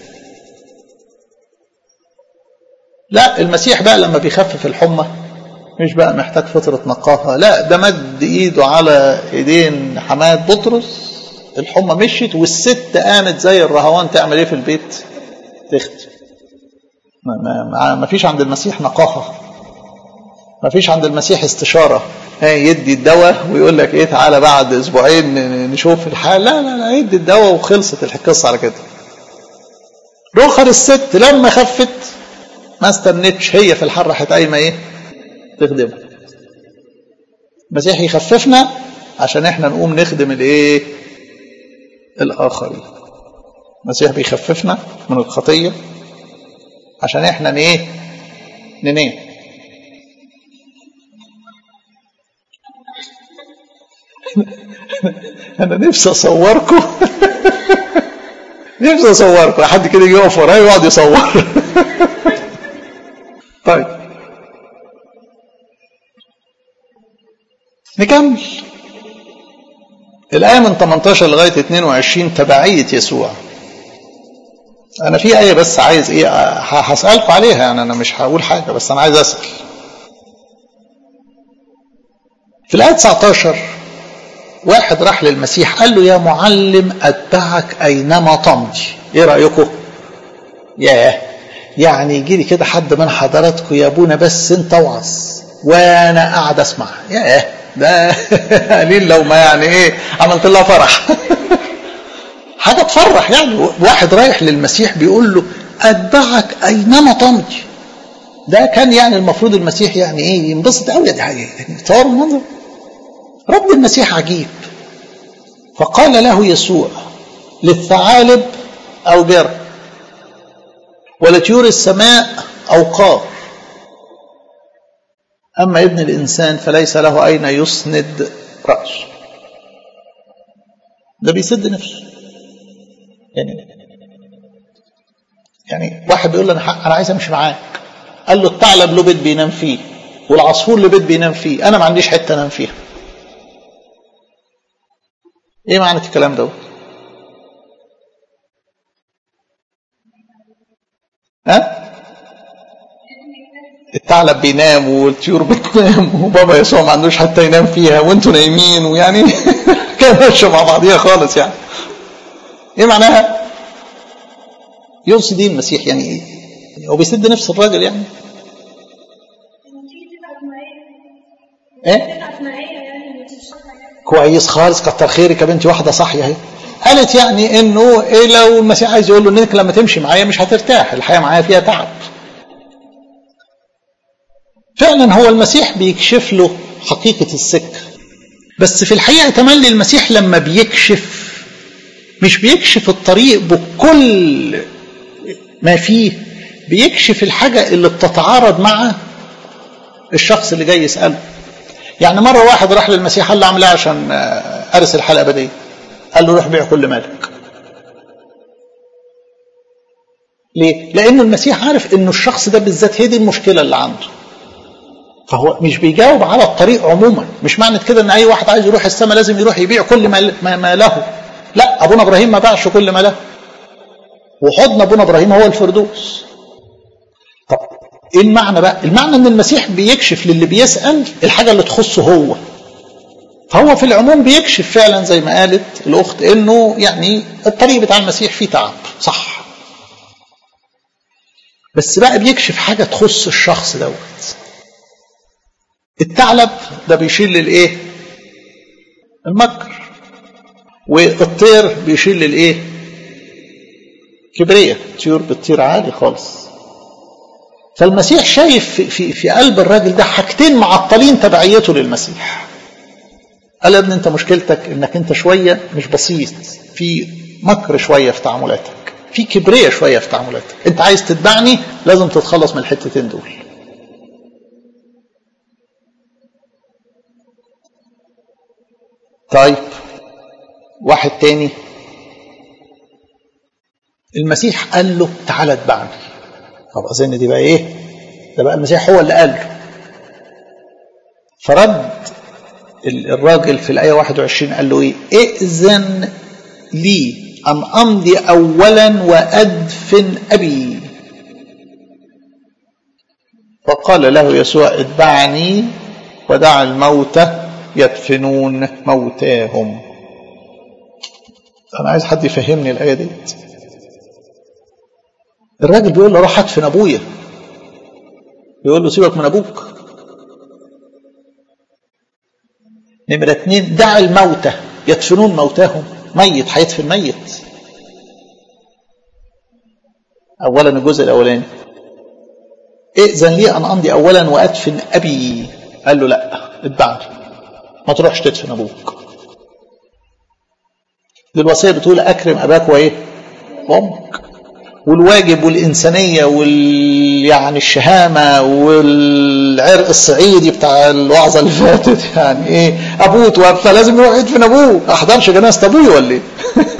لا المسيح بقى لما بيخفف الحمى مش بقى محتاج فترة نقاهة لا ده مد ايده على ايدين حماد بطرس الحمى مشيت والست قامت زي الرهوان تعمل ايه في البيت تختم ما, ما, ما فيش عند المسيح نقاهة ما فيش عند المسيح استشارة يدي الدواء ويقول لك ايه تعالى بعد اسبوعين نشوف الحال لا لا لا يدي الدواء وخلصت القصة على كده رخر الست لما خفت ما استنتش هي في الحر راحت قايمه ايه تخدمه المسيح يخففنا عشان احنا نقوم نخدم الايه الاخرين المسيح بيخففنا من الخطيه عشان احنا ايه ننام انا نفسي اصوركم نفسي اصوركم حد كده يجي يقف ورايا ويقعد يصور طيب نكمل الآية من 18 لغاية 22 تبعية يسوع أنا في آية بس عايز إيه هسألكم عليها يعني أنا مش هقول حاجة بس أنا عايز أسأل في الآية 19 واحد راح للمسيح قال له يا معلم أتبعك أينما تمضي إيه رأيكم؟ ياه يعني يجي لي كده حد من حضراتكم يا ابونا بس انت اوعظ وانا قاعد اسمع ياه ده قليل لو ما يعني ايه عملت لها فرح حاجه تفرح يعني واحد رايح للمسيح بيقول له اتبعك اينما تمضي ده كان يعني المفروض المسيح يعني ايه ينبسط قوي دي حاجه يعني تصور المنظر رد المسيح عجيب فقال له يسوع للثعالب او جر ولطيور السماء أوقار أما ابن الإنسان فليس له أين يسند رأسه ده بيسد نفسه يعني يعني واحد بيقول له أنا أنا عايز أمشي معاك قال له الثعلب له بيت بينام فيه والعصفور له بيت بينام فيه أنا ما عنديش حتة أنام فيها ايه معنى الكلام دوت ها الثعلب بينام والطيور بتنام وبابا يسوع ما عندوش حتى ينام فيها وانتوا نايمين ويعني كان ماشيه مع بعضيها خالص يعني ايه معناها يقصد ايه المسيح يعني ايه هو بيسد نفس الراجل يعني ايه كويس خالص كتر خيرك يا بنتي واحده صاحيه اهي قالت يعني انه إيه لو المسيح عايز يقول له انك لما تمشي معايا مش هترتاح الحياه معايا فيها تعب فعلا هو المسيح بيكشف له حقيقه السكه بس في الحقيقه تملي المسيح لما بيكشف مش بيكشف الطريق بكل ما فيه بيكشف الحاجه اللي بتتعارض مع الشخص اللي جاي يساله يعني مرة واحد راح للمسيح قال له اعمل ايه عشان ارث الحياة الأبدية؟ قال له روح بيع كل مالك. ليه؟ لأن المسيح عارف إنه الشخص ده بالذات هي دي المشكلة اللي عنده. فهو مش بيجاوب على الطريق عموما، مش معنى كده إن أي واحد عايز يروح السماء لازم يروح يبيع كل ما, ما له. لا أبونا إبراهيم ما باعش كل ما له. وحضن أبونا إبراهيم هو الفردوس. طب ايه المعنى بقى المعنى ان المسيح بيكشف للي بيسأل الحاجة اللي تخصه هو فهو في العموم بيكشف فعلا زي ما قالت الاخت انه يعني الطريق بتاع المسيح فيه تعب صح بس بقى بيكشف حاجة تخص الشخص دوت الثعلب ده بيشير للايه المكر والطير بيشير للايه كبرية طيور بتطير عالي خالص فالمسيح شايف في, في, في قلب الراجل ده حاجتين معطلين تبعيته للمسيح قال يا ابني انت مشكلتك انك انت شوية مش بسيط في مكر شوية في تعاملاتك في كبرية شوية في تعاملاتك انت عايز تتبعني لازم تتخلص من الحتتين دول طيب واحد تاني المسيح قال له تعالى اتبعني طب اظن دي بقى ايه ده بقى المسيح هو اللي قال له فرد الراجل في الآية 21 قال له ايه ائذن لي أن أمضي أولا وأدفن أبي فقال له يسوع اتبعني ودع الموتى يدفنون موتاهم أنا عايز حد يفهمني الآية ديت الراجل بيقول له روح ادفن ابويا بيقول له سيبك من ابوك نمرة اتنين دع الموتى يدفنون موتاهم ميت هيدفن ميت اولا الجزء الاولاني ائذن لي ان امضي اولا وادفن ابي قال له لا اتبعني ما تروحش تدفن ابوك دي الوصيه بتقول اكرم اباك وايه وامك والواجب والإنسانية وال يعني الشهامة والعرق الصعيدي بتاع الوعظة اللي فاتت يعني إيه أبوه توفى لازم يروح يدفن أبوه أحضرش جنازة أبوي ولا إيه؟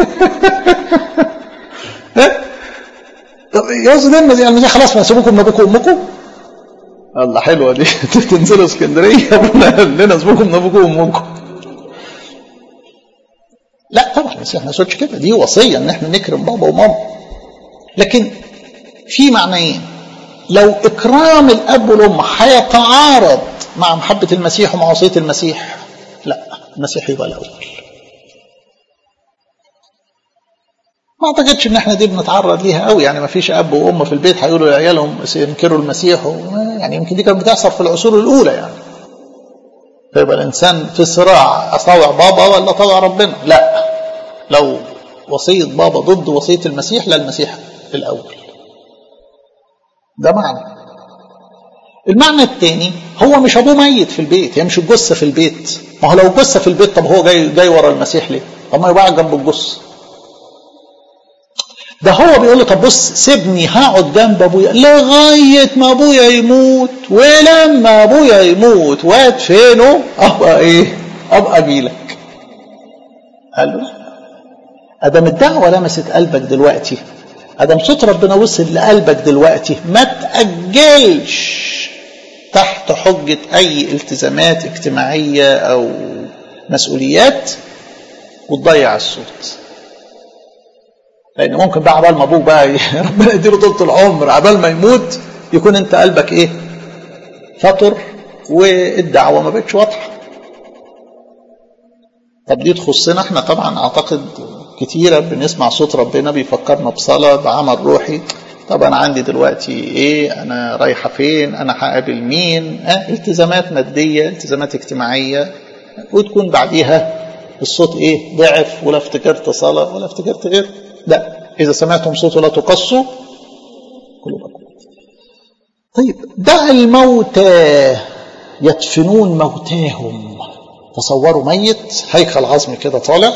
طب يقصد إيه يعني المسيح خلاص ما سيبوكم من أبوكم وأمكم؟ الله حلوة دي تنزلوا اسكندرية أبونا قال لنا سيبوكم من أبوكم وأمكم لا طبعا المسيح ما يقصدش كده دي وصية إن إحنا نكرم بابا وماما لكن في معنيين لو إكرام الأب والأم هيتعارض مع محبة المسيح ومع وصية المسيح لا المسيح يبقى الأول ما اعتقدش ان احنا دي بنتعرض ليها قوي يعني ما فيش اب وام في البيت هيقولوا لعيالهم ينكروا المسيح و... يعني يمكن دي كانت بتحصل في العصور الاولى يعني فيبقى الانسان في صراع اطاوع بابا ولا اطاوع ربنا لا لو وصيه بابا ضد وصيه المسيح لا المسيح الأول ده معنى المعنى الثاني هو مش أبوه ميت في البيت هي مش الجثة في البيت ما هو لو الجثة في البيت طب هو جاي جاي ورا المسيح ليه؟ طب ما يبقى جنب الجثة ده هو بيقول له طب بص سيبني هقعد جنب ابويا لغايه ما ابويا يموت ولما ابويا يموت وادفنه ابقى ايه؟ ابقى اجيلك. قال له لا ادم الدعوه لمست قلبك دلوقتي ادم صوت ربنا وصل لقلبك دلوقتي ما تاجلش تحت حجه اي التزامات اجتماعيه او مسؤوليات وتضيع الصوت لان ممكن بقى عبال ما ابوك بقى ربنا يديله طولة العمر عبال ما يموت يكون انت قلبك ايه فطر والدعوه ما بقتش واضحه طب دي تخصنا احنا طبعا اعتقد كتيره بنسمع صوت ربنا بيفكرنا بصلاه بعمل روحي طب انا عندي دلوقتي ايه انا رايحه فين انا هقابل مين اه التزامات ماديه التزامات اجتماعيه وتكون بعديها الصوت ايه ضعف ولا افتكرت صلاه ولا افتكرت غير لا اذا سمعتم صوته لا تقصوا قلوبكم طيب دع الموتى يدفنون موتاهم تصوروا ميت هيكل عظمي كده طالع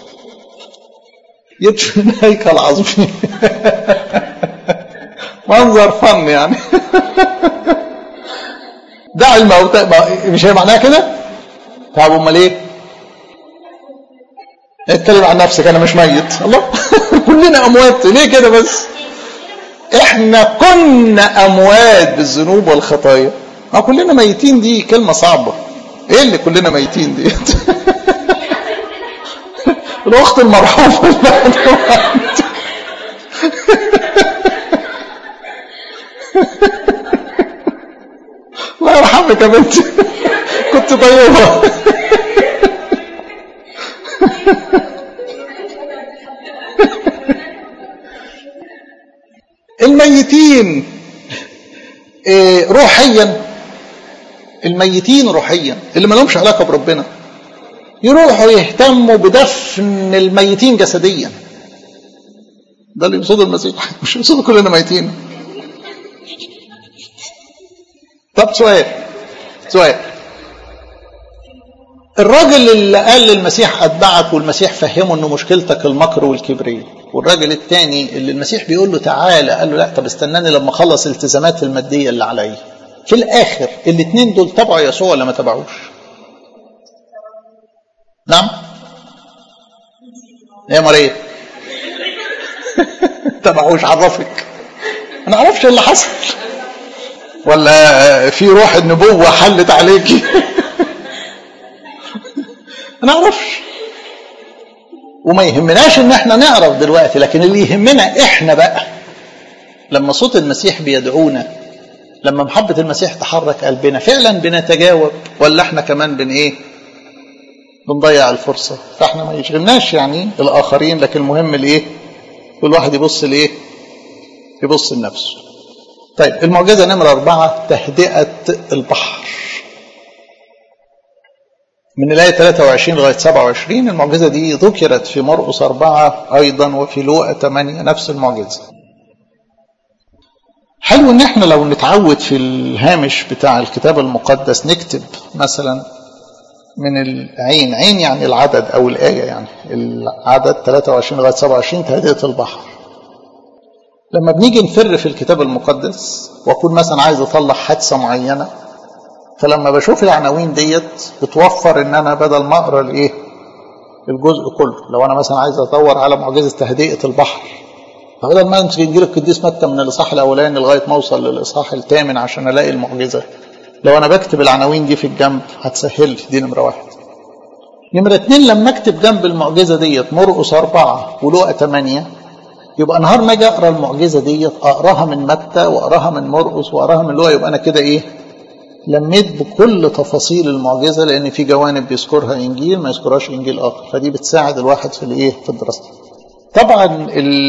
يدفن هيكل عظمي منظر فن يعني دع الموتى مش هي معناها كده طب امال ايه اتكلم عن نفسك انا مش ميت الله كلنا اموات ليه كده بس احنا كنا اموات بالذنوب والخطايا ما كلنا ميتين دي كلمه صعبه ايه اللي كلنا ميتين دي الاخت المرحومه الله يرحمك يا بنتي كنت طيبه الميتين إيه روحيا الميتين روحيا اللي ما لهمش علاقه بربنا يروحوا يهتموا بدفن الميتين جسديا ده اللي يقصده المسيح مش يقصده كلنا ميتين طب سؤال سؤال الراجل اللي قال للمسيح اتبعك والمسيح فهمه انه مشكلتك المكر والكبرياء والراجل الثاني اللي المسيح بيقول له تعالى قال له لا طب استناني لما اخلص الالتزامات الماديه اللي عليا في الاخر الاثنين دول تبعوا يسوع ولا ما تبعوش نعم يا مريم تبعوش عرفك انا اعرفش اللي حصل ولا في روح النبوه حلت عليكي انا اعرفش وما يهمناش ان احنا نعرف دلوقتي لكن اللي يهمنا احنا بقى لما صوت المسيح بيدعونا لما محبة المسيح تحرك قلبنا فعلا بنتجاوب ولا احنا كمان بن ايه بنضيع الفرصة فاحنا ما يشغلناش يعني الاخرين لكن المهم الايه كل واحد يبص لايه يبص لنفسه طيب المعجزة نمرة أربعة تهدئة البحر من الآية 23 لغاية 27 المعجزة دي ذكرت في مرقس أربعة أيضا وفي لوقا 8 نفس المعجزة حلو ان احنا لو نتعود في الهامش بتاع الكتاب المقدس نكتب مثلا من العين عين يعني العدد او الايه يعني العدد 23 لغايه 27 تهدئه البحر لما بنيجي نفر في الكتاب المقدس واكون مثلا عايز اطلع حادثه معينه فلما بشوف العناوين ديت بتوفر ان انا بدل ما اقرا الايه الجزء كله لو انا مثلا عايز ادور على معجزه تهدئه البحر فبدل ما امسك انجيل القديس متى من الاصحاح الاولاني لغايه ما اوصل للاصحاح الثامن عشان الاقي المعجزه لو انا بكتب العناوين دي في الجنب هتسهل لي دي نمره واحد نمره اتنين لما اكتب جنب المعجزه ديت مرقس اربعه ولوقا ثمانيه يبقى نهار ما اجي اقرا المعجزه ديت اقراها من متى واقراها من مرقس واقراها من لوقا يبقى انا كده ايه لميت بكل تفاصيل المعجزه لان في جوانب بيذكرها انجيل ما يذكرهاش انجيل اخر فدي بتساعد الواحد في الايه في الدراسه طبعا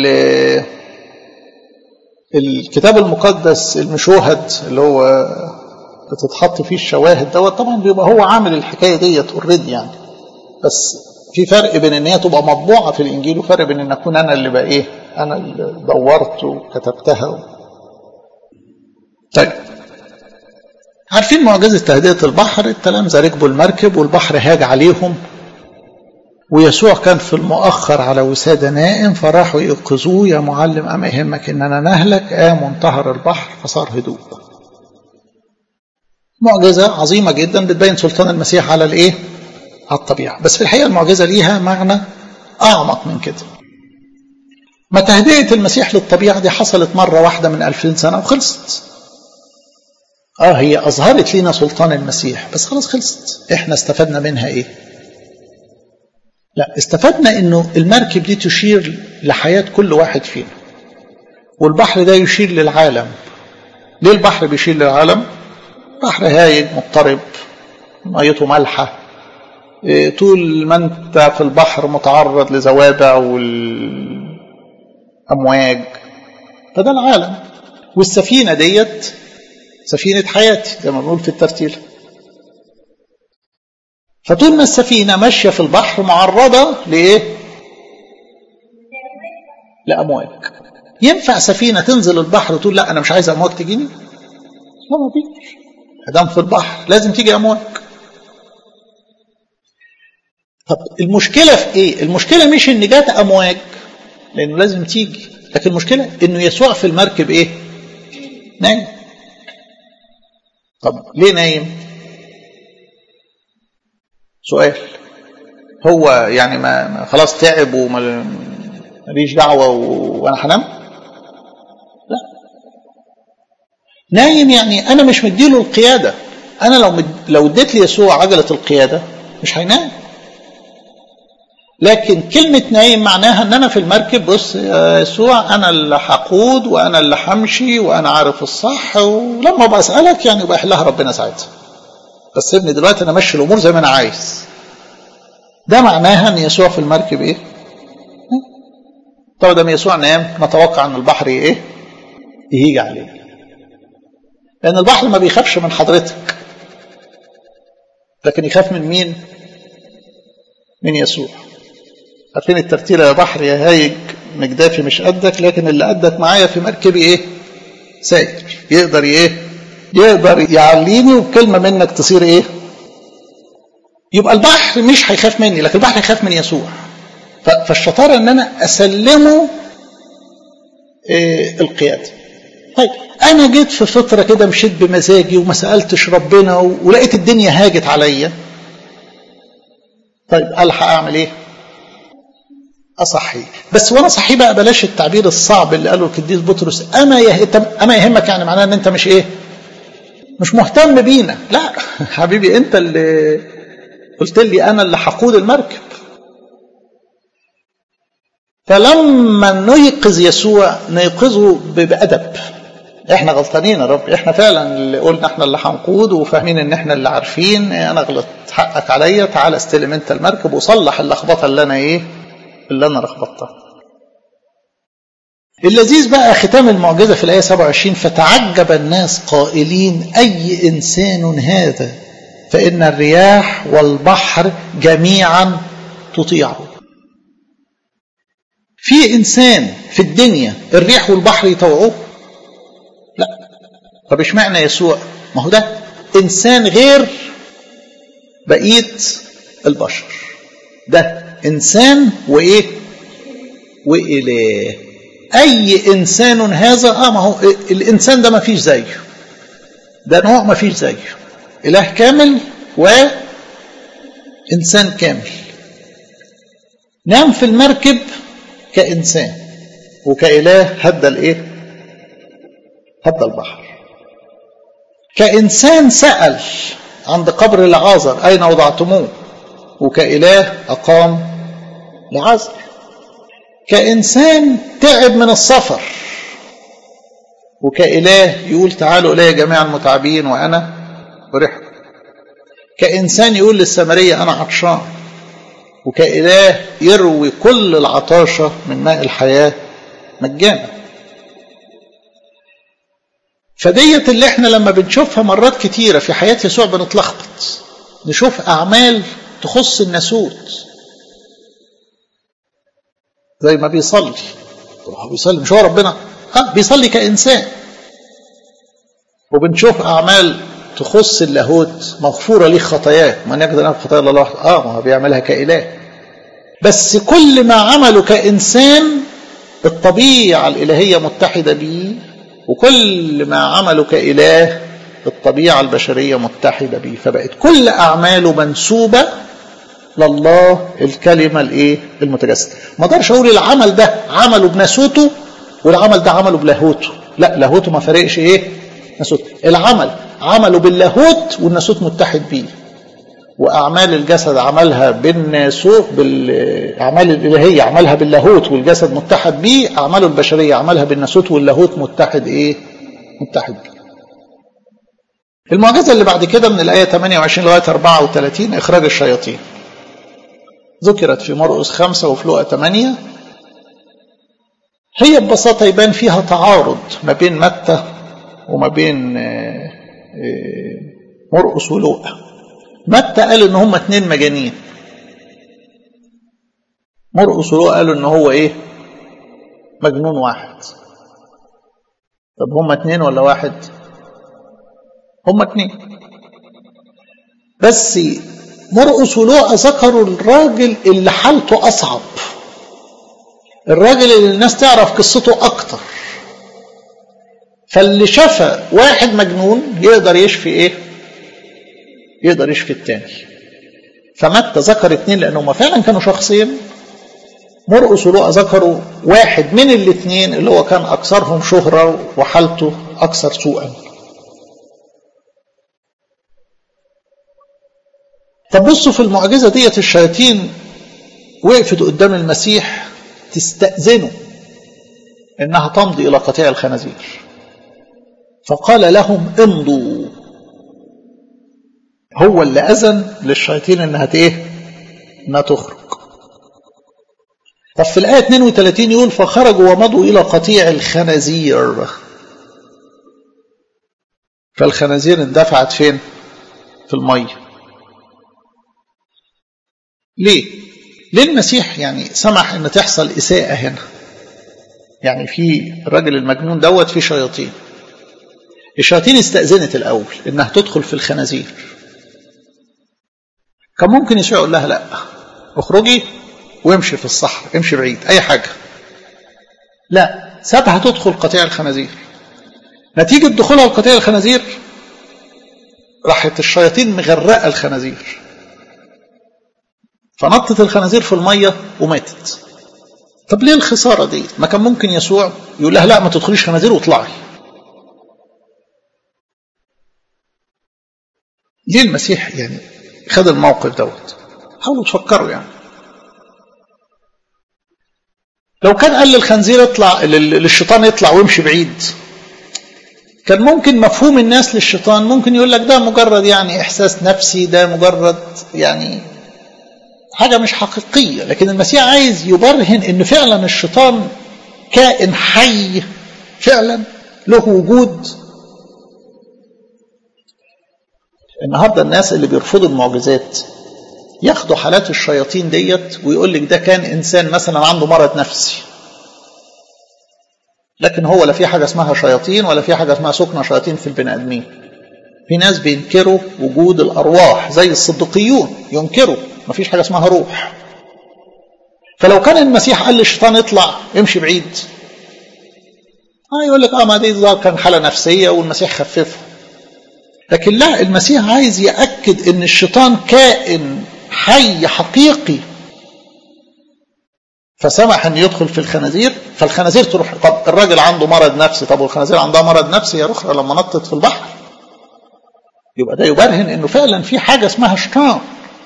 الكتاب المقدس المشوهد اللي هو بتتحط فيه الشواهد دوت طبعا بيبقى هو عامل الحكايه ديت اوريدي يعني بس في فرق بين ان هي تبقى مطبوعه في الانجيل وفرق بين ان اكون انا اللي بقى ايه انا اللي دورت وكتبتها و... طيب عارفين معجزه تهدئه البحر التلامذه ركبوا المركب والبحر هاج عليهم ويسوع كان في المؤخر على وسادة نائم فراحوا ينقذوه يا معلم أما يهمك إننا نهلك قام وانتهر البحر فصار هدوء معجزة عظيمة جدا بتبين سلطان المسيح على الإيه؟ على الطبيعة بس في الحقيقة المعجزة ليها معنى أعمق من كده ما تهدئة المسيح للطبيعة دي حصلت مرة واحدة من ألفين سنة وخلصت آه هي أظهرت لنا سلطان المسيح بس خلاص خلصت إحنا استفدنا منها إيه لا استفدنا انه المركب دي تشير لحياة كل واحد فينا والبحر ده يشير للعالم ليه البحر بيشير للعالم بحر هايج مضطرب ميته مالحة إيه طول ما انت في البحر متعرض لزوابع والأمواج فده العالم والسفينة ديت سفينة حياتي زي ما بنقول في الترتيل فطول ما السفينة ماشية في البحر معرضة لإيه؟ لأمواج ينفع سفينة تنزل البحر وتقول لا أنا مش عايز أمواج تجيني؟ لا ما فيش دام في البحر لازم تيجي أمواج طب المشكلة في إيه؟ المشكلة مش إن جات أمواج لأنه لازم تيجي لكن المشكلة إنه يسوع في المركب إيه؟ نايم طب ليه نايم؟ سؤال هو يعني ما خلاص تعب وماليش دعوة وأنا هنام؟ لا نايم يعني أنا مش مديله القيادة أنا لو مد... لو اديت ليسوع عجلة القيادة مش هينام لكن كلمة نايم معناها ان انا في المركب بص يا يسوع انا اللي هقود وانا اللي همشي وانا عارف الصح ولما بسألك يعني يبقى يحلها ربنا ساعتها بس سيبني دلوقتي انا امشي الامور زي ما انا عايز ده معناها ان يسوع في المركب ايه طب ده يسوع نام نتوقع ان البحر ايه يهيج عليه لان البحر ما بيخافش من حضرتك لكن يخاف من مين من يسوع عارفين الترتيلة يا بحر يا هايج مجدافي مش قدك لكن اللي قدك معايا في مركبي ايه ساير يقدر ايه يقدر يعليني وبكلمة منك تصير ايه يبقى البحر مش هيخاف مني لكن البحر هيخاف من يسوع فالشطارة ان انا اسلمه إيه القيادة طيب انا جيت في فترة كده مشيت بمزاجي وما سألتش ربنا ولقيت الدنيا هاجت عليا طيب الحق اعمل ايه اصحي بس وانا صحي بقى بلاش التعبير الصعب اللي قاله القديس بطرس اما يهتم اما يهمك يعني معناه ان انت مش ايه مش مهتم بينا لا حبيبي انت اللي قلت لي انا اللي هقود المركب فلما نيقظ يسوع نيقظه بأدب احنا غلطانين يا رب احنا فعلا اللي قلنا احنا اللي هنقود وفاهمين ان احنا اللي عارفين انا غلط حقك عليا تعال استلم انت المركب وصلح اللخبطه اللي انا ايه اللي انا لخبطتها اللذيذ بقى ختام المعجزة في الآية 27 فتعجب الناس قائلين أي إنسان هذا فإن الرياح والبحر جميعا تطيعه في إنسان في الدنيا الريح والبحر يطوعوه لا طب اشمعنى يسوع ما هو ده إنسان غير بقية البشر ده إنسان وإيه وإله أي إنسان هذا آه ما هو الإنسان ده ما فيش زيه ده نوع ما فيش زيه إله كامل وإنسان كامل نام في المركب كإنسان وكإله هدى الإيه هدى البحر كإنسان سأل عند قبر العازر أين وضعتموه وكإله أقام لعازر كإنسان تعب من السفر وكإله يقول تعالوا إلي جميع المتعبين وأنا أريحكم كإنسان يقول للسامرية أنا عطشان وكإله يروي كل العطاشة من ماء الحياة مجانا فديت اللي احنا لما بنشوفها مرات كتيرة في حياة يسوع بنتلخبط نشوف أعمال تخص الناسوت زي ما بيصلي هو بيصلي مش هو ربنا ها بيصلي كإنسان وبنشوف أعمال تخص اللاهوت مغفورة ليه خطاياه من يقدر أن خطايا الله واحد آه ما هو بيعملها كإله بس كل ما عمله كإنسان الطبيعة الإلهية متحدة بيه وكل ما عمله كإله الطبيعة البشرية متحدة بيه فبقت كل أعماله منسوبة لله الكلمة الايه المتجسد ما اقدرش اقول العمل ده عمله بناسوته والعمل ده عمله بلاهوته لا لاهوته ما فرقش ايه ناسوت العمل عمله باللاهوت والناسوت متحد بيه وأعمال الجسد عملها بالناسوت بالأعمال الإلهية عملها باللاهوت والجسد متحد بيه أعماله البشرية عملها بالناسوت واللاهوت متحد إيه؟ متحد بيه. المعجزة اللي بعد كده من الآية 28 لغاية 34 إخراج الشياطين. ذكرت في مرقس خمسة وفي لقا 8 هي ببساطة يبان فيها تعارض ما بين متى وما بين مرقس ولوقا متى قال ان هم اتنين مجانين مرقس ولوقا قالوا ان هو ايه مجنون واحد طب هم اتنين ولا واحد هم اتنين بس مرقس ولوقا ذكروا الراجل اللي حالته اصعب الراجل اللي الناس تعرف قصته اكتر فاللي شفى واحد مجنون يقدر يشفي ايه يقدر يشفي التاني فمتى ذكر اتنين لانهم فعلا كانوا شخصين مرقس ولوقا ذكروا واحد من الاثنين اللي هو كان اكثرهم شهرة وحالته اكثر سوءا طب بصوا في المعجزة ديت الشياطين وقفت قدام المسيح تستأذنه انها تمضي الى قطيع الخنازير فقال لهم امضوا هو اللي اذن للشياطين انها ايه انها تخرج طب في الايه 32 يقول فخرجوا ومضوا الى قطيع الخنازير فالخنازير اندفعت فين في الميه ليه ليه المسيح يعني سمح ان تحصل اساءه هنا يعني في الراجل المجنون دوت في شياطين الشياطين استأذنت الأول إنها تدخل في الخنازير كان ممكن يسوع يقول لها لا اخرجي وامشي في الصحراء امشي بعيد أي حاجة لا سابها تدخل قطيع الخنازير نتيجة دخولها لقطيع الخنازير راحت الشياطين مغرقة الخنازير فنطت الخنازير في المية وماتت طب ليه الخسارة دي ما كان ممكن يسوع يقول لها لا ما تدخليش خنازير واطلعي ليه المسيح يعني خد الموقف دوت حاولوا تفكروا يعني لو كان قال للخنزير اطلع للشيطان يطلع ويمشي بعيد كان ممكن مفهوم الناس للشيطان ممكن يقول لك ده مجرد يعني احساس نفسي ده مجرد يعني حاجه مش حقيقيه لكن المسيح عايز يبرهن ان فعلا الشيطان كائن حي فعلا له وجود النهارده الناس اللي بيرفضوا المعجزات ياخدوا حالات الشياطين ديت ويقول لك ده كان انسان مثلا عنده مرض نفسي لكن هو لا في حاجه اسمها شياطين ولا في حاجه اسمها سكنه شياطين في البني ادمين في ناس بينكروا وجود الارواح زي الصديقيون ينكروا ما فيش حاجه اسمها روح فلو كان المسيح قال للشيطان اطلع امشي بعيد اه يقول لك اه ما دي كان حاله نفسيه والمسيح خففها لكن لا المسيح عايز يأكد ان الشيطان كائن حي حقيقي فسمح ان يدخل في الخنازير فالخنازير تروح طب الراجل عنده مرض نفسي طب والخنازير عندها مرض نفسي يا اخرى لما نطت في البحر يبقى ده يبرهن انه فعلا في حاجه اسمها شيطان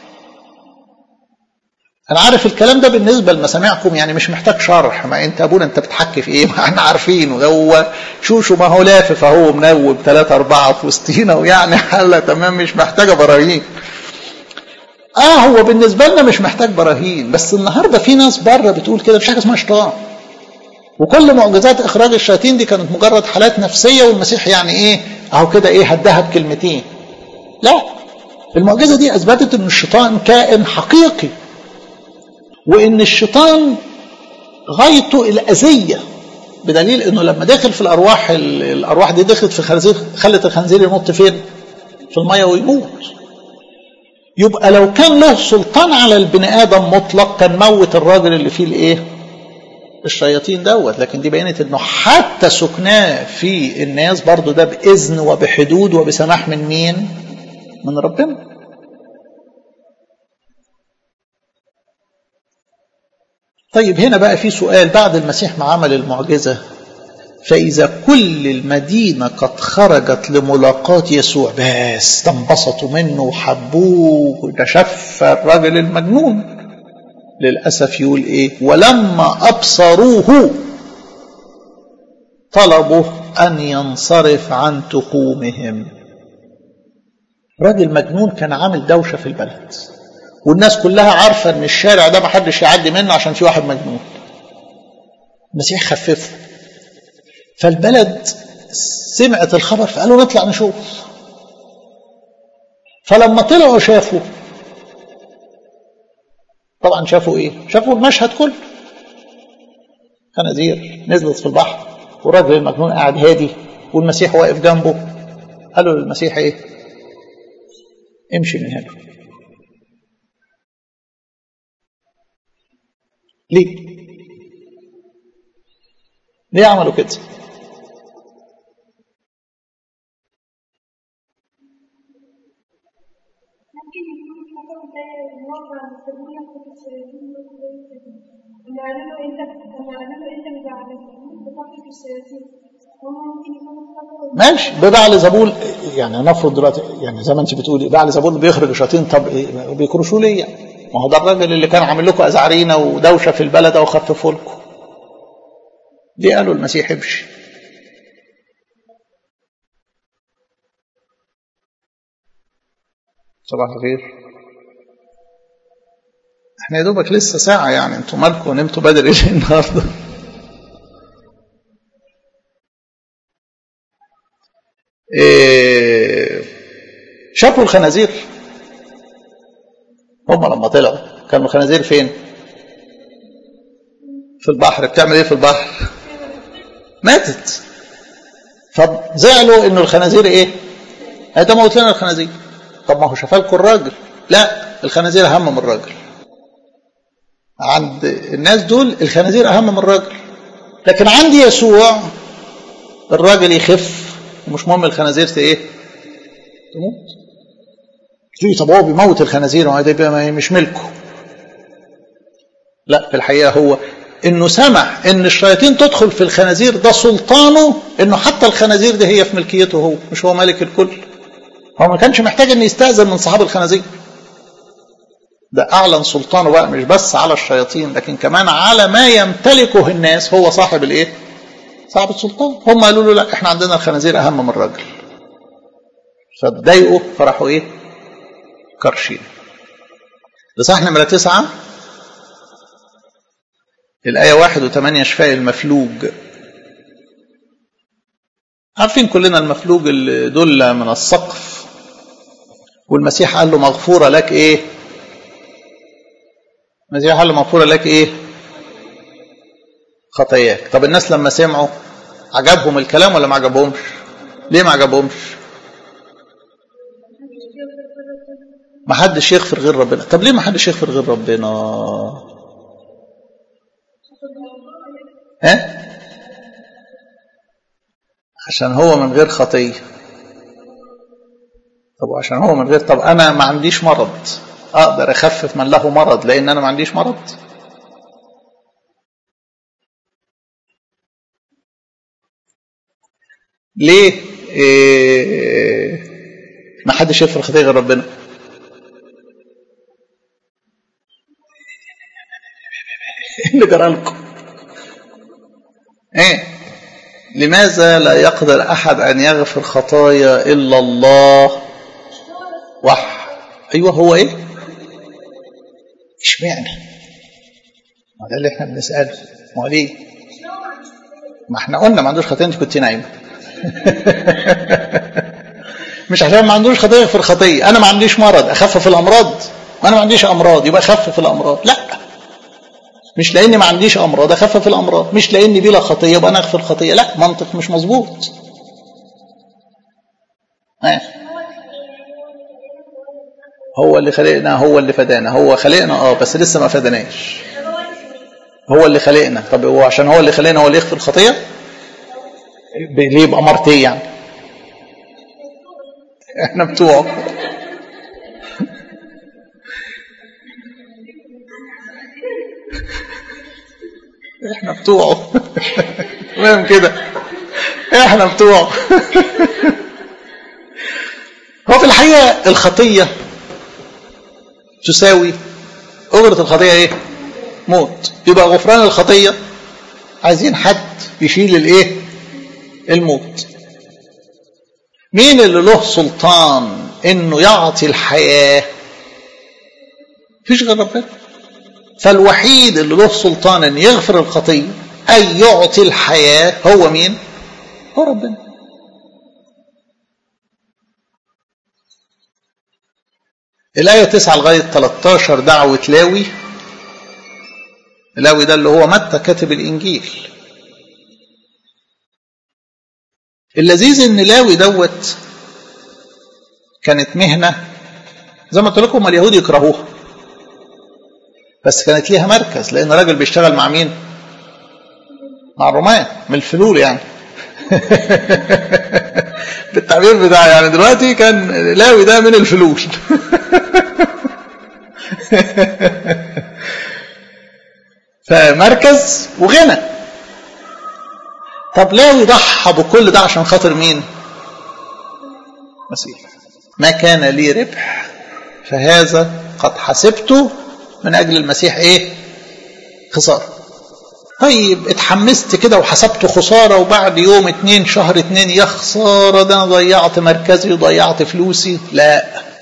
انا عارف الكلام ده بالنسبه لمسامعكم يعني مش محتاج شرح ما انت ابونا انت بتحكي في ايه ما احنا عارفين هو شوشو ما هو لافف اهو منوب ثلاثة أربعة في وسطينا ويعني حالة تمام مش محتاجة براهين اه هو بالنسبة لنا مش محتاج براهين بس النهاردة في ناس بره بتقول كده مش حاجة اسمها شيطان وكل معجزات اخراج الشياطين دي كانت مجرد حالات نفسية والمسيح يعني ايه اهو كده ايه هدها بكلمتين لا المعجزة دي اثبتت ان الشيطان كائن حقيقي وان الشيطان غايته الاذيه بدليل انه لما دخل في الارواح الارواح دي دخلت في الخنزير خلت الخنزير ينط فين؟ في الميه ويموت. يبقى لو كان له سلطان على البني ادم مطلق كان موت الراجل اللي فيه الايه؟ الشياطين دوت لكن دي بينت انه حتى سكناه في الناس برضه ده باذن وبحدود وبسماح من مين؟ من ربنا. طيب هنا بقى في سؤال بعد المسيح ما عمل المعجزة فإذا كل المدينة قد خرجت لملاقاة يسوع بس ده انبسطوا منه وحبوه ده شف الراجل المجنون للأسف يقول إيه ولما أبصروه طلبوا أن ينصرف عن تخومهم راجل مجنون كان عامل دوشة في البلد والناس كلها عارفة ان الشارع ده محدش يعدي منه عشان في واحد مجنون المسيح خففه فالبلد سمعت الخبر فقالوا نطلع نشوف فلما طلعوا شافوا طبعا شافوا ايه شافوا المشهد كله خنازير نزلت في البحر والراجل المجنون قاعد هادي والمسيح واقف جنبه قالوا للمسيح ايه امشي من هنا ليه ليه عملوا كده ممكن يكون حصل زي الواقع سابونا في الشياطين اللي قالوا له انت لما قالوا له انت مزعلان بفترة الشياطين هم ممكن يكونوا افتكروا ماشي ببعل زبول يعني نفرض دلوقتي يعني زي ما انت بتقولي بعل زبول بيخرج الشياطين طب ايه بيكرشوا ليه يعني؟ ما هو ده الراجل اللي كان عامل لكم ازعرينه ودوشه في البلد وخففوا لكم ليه قالوا المسيح امشي صباح الخير احنا يا دوبك لسه ساعة يعني انتوا مالكم نمتوا بدري ليه النهارده إيه شافوا الخنازير هم لما طلعوا كانوا الخنازير فين في البحر بتعمل ايه في البحر ماتت فزعلوا انه الخنازير ايه ده موت لنا الخنازير طب ما هو شفى لكم الراجل لا الخنازير اهم من الراجل عند الناس دول الخنازير اهم من الراجل لكن عند يسوع الراجل يخف ومش مهم الخنازير ايه تموت تقولي طب هو بيموت الخنازير وما ده مش ملكه لا في الحقيقه هو انه سمح ان الشياطين تدخل في الخنازير ده سلطانه انه حتى الخنازير دي هي في ملكيته هو مش هو مالك الكل هو ما كانش محتاج ان يستاذن من صحاب الخنازير ده اعلن سلطانه بقى مش بس على الشياطين لكن كمان على ما يمتلكه الناس هو صاحب الايه صاحب السلطان هم قالوا له لا احنا عندنا الخنازير اهم من الراجل فاتضايقوا فراحوا ايه كرشين لصح نمرة تسعة الآية واحد وثمانية شفاء المفلوج عارفين كلنا المفلوج اللي دل من السقف والمسيح قال له مغفورة لك ايه المسيح قال له مغفورة لك ايه خطاياك طب الناس لما سمعوا عجبهم الكلام ولا ما عجبهمش ليه ما عجبهمش ما حدش يغفر غير ربنا طب ليه ما حدش يغفر غير ربنا ها عشان هو من غير خطيه طب عشان هو من غير طب انا ما عنديش مرض اقدر اخفف من له مرض لان انا ما عنديش مرض ليه إيه ما حدش يغفر خطيه غير ربنا ايه اللي جرى لكم ايه لماذا لا يقدر احد ان يغفر خطايا الا الله وح ايوه هو ايه اشمعنى ما ده اللي احنا بنساله ما هو ليه ما احنا قلنا ما عندوش خطيه انت كنت نايمه مش عشان ما عندوش خطيه يغفر خطيه انا ما عنديش مرض اخفف الامراض انا ما عنديش امراض يبقى اخفف الامراض لا مش لاني ما عنديش امراض اخفف الامراض مش لاني بلا خطيه يبقى انا اغفر خطيه لا منطق مش مظبوط هو اللي خلقنا هو اللي فدانا هو خلقنا اه بس لسه ما فداناش هو اللي خلقنا طب هو عشان هو اللي خلقنا هو اللي يغفر الخطيه ليه يبقى مرتين يعني احنا بتوعه احنا بتوعه تمام كده احنا بتوع هو في الحقيقة الخطية تساوي أجرة الخطية ايه موت يبقى غفران الخطية عايزين حد يشيل الايه الموت مين اللي له سلطان انه يعطي الحياة فيش غير ربنا فالوحيد اللي له سلطان ان يغفر الخطية اي يعطي الحياة هو مين هو ربنا الآية 9 لغاية 13 دعوة لاوي لاوي ده اللي هو متى كاتب الإنجيل اللذيذ إن لاوي دوت كانت مهنة زي ما قلت لكم اليهود يكرهوها بس كانت ليها مركز لأن راجل بيشتغل مع مين؟ مع الرومان من الفلول يعني بالتعبير بتاعي يعني دلوقتي كان لاوي ده من الفلول فمركز وغنى طب لاوي ضحى بكل ده عشان خاطر مين مسيح ما كان لي ربح فهذا قد حسبته من اجل المسيح ايه خساره طيب اتحمست كده وحسبت خسارة وبعد يوم اتنين شهر اتنين يا خسارة ده انا ضيعت مركزي وضيعت فلوسي لا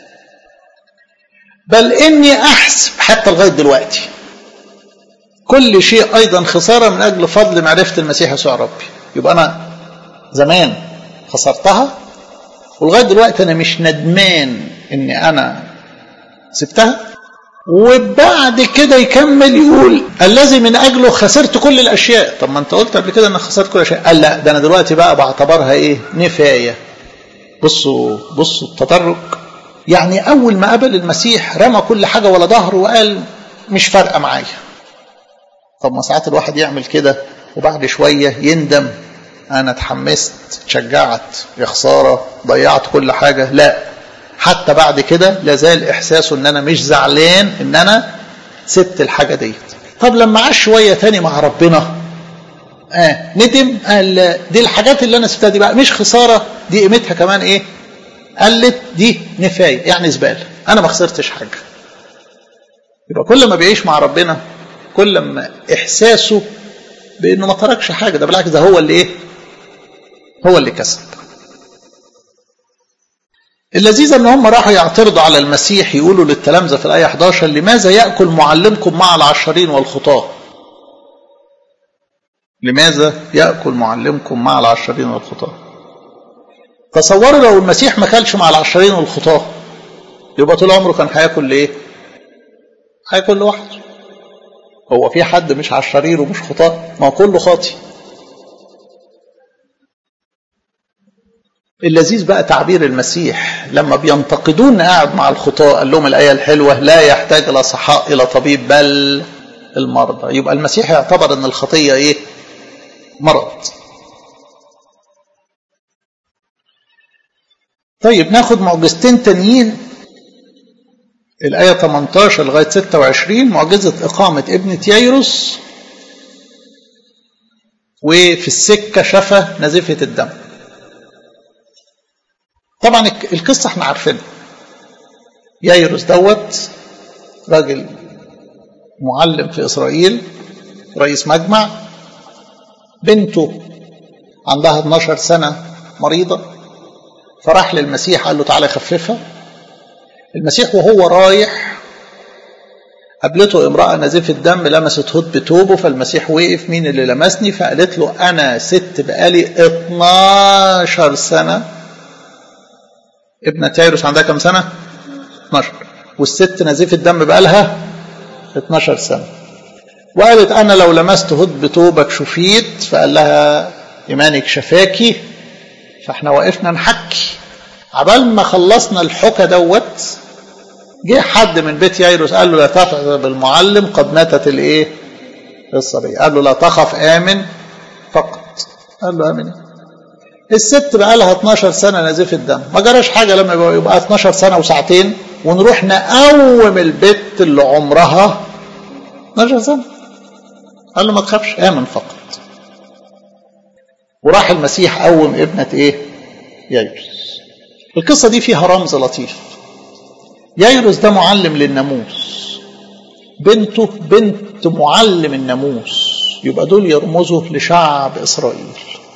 بل اني احسب حتى لغاية دلوقتي كل شيء ايضا خسارة من اجل فضل معرفة المسيح يسوع ربي يبقى انا زمان خسرتها ولغاية دلوقتي انا مش ندمان اني انا سبتها وبعد كده يكمل يقول الذي من اجله خسرت كل الاشياء طب ما انت قلت قبل كده ان خسرت كل الاشياء قال لا ده انا دلوقتي بقى بعتبرها ايه نفايه بصوا بصوا التطرق يعني اول ما قابل المسيح رمى كل حاجه ولا ظهره وقال مش فارقه معايا طب ما ساعات الواحد يعمل كده وبعد شويه يندم انا اتحمست اتشجعت يا خساره ضيعت كل حاجه لا حتى بعد كده لازال احساسه ان انا مش زعلان ان انا سبت الحاجه ديت طب لما عاش شويه تاني مع ربنا اه ندم قال دي الحاجات اللي انا سبتها دي بقى مش خساره دي قيمتها كمان ايه قلت دي نفايه يعني زباله انا ما خسرتش حاجه يبقى كل ما بيعيش مع ربنا كل ما احساسه بانه ما تركش حاجه ده بالعكس ده هو اللي ايه هو اللي كسب اللذيذ ان هم راحوا يعترضوا على المسيح يقولوا للتلامذه في الايه 11 لماذا ياكل معلمكم مع العشرين والخطاه لماذا ياكل معلمكم مع العشرين والخطاه تصوروا لو المسيح ما كلش مع العشرين والخطاه يبقى طول عمره كان هياكل لايه هياكل لوحده هو في حد مش عشرين ومش خطاه ما هو كله خاطي اللذيذ بقى تعبير المسيح لما بينتقدون قاعد مع الخطاة قال لهم الآية الحلوة لا يحتاج الأصحاء إلى طبيب بل المرضى يبقى المسيح يعتبر أن الخطية إيه مرض طيب ناخد معجزتين تانيين الآية 18 لغاية 26 معجزة إقامة ابنة ييروس وفي السكة شفى نزفة الدم طبعا القصة احنا عارفينها يايروس دوت راجل معلم في إسرائيل رئيس مجمع بنته عندها 12 سنة مريضة فراح للمسيح قال له تعالى خففها المسيح وهو رايح قابلته امرأة نزيف الدم لمست هد بتوبه فالمسيح وقف مين اللي لمسني فقالت له أنا ست بقالي 12 سنة ابنة يايروس عندها كم سنة؟ 12 والست نزيف الدم بقالها 12 سنة وقالت أنا لو لمست هد بتوبك شفيت فقال لها إيمانك شفاكي فاحنا وقفنا نحكي عبال ما خلصنا الحكى دوت جه حد من بيت يايروس قال له لا تفعل بالمعلم قد ماتت الايه الصبية قال له لا تخف آمن فقط قال له آمن الست بقى لها 12 سنة نزيف الدم ما جراش حاجة لما يبقى 12 سنة وساعتين ونروح نقوم البت اللي عمرها 12 سنة قال له ما تخافش آمن فقط وراح المسيح قوم ابنة ايه يايروس القصة دي فيها رمز لطيف يايروس ده معلم للناموس بنته بنت معلم الناموس يبقى دول يرمزوا لشعب إسرائيل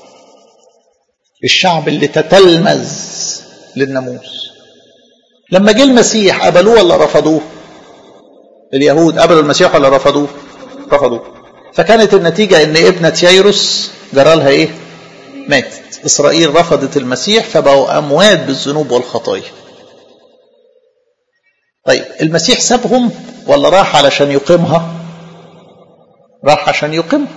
الشعب اللي تتلمذ للناموس لما جه المسيح قبلوه ولا رفضوه اليهود قبلوا المسيح ولا رفضوه رفضوه فكانت النتيجة ان ابنة ييروس جرالها ايه ماتت اسرائيل رفضت المسيح فبقوا اموات بالذنوب والخطايا طيب المسيح سابهم ولا راح علشان يقيمها راح عشان يقيمها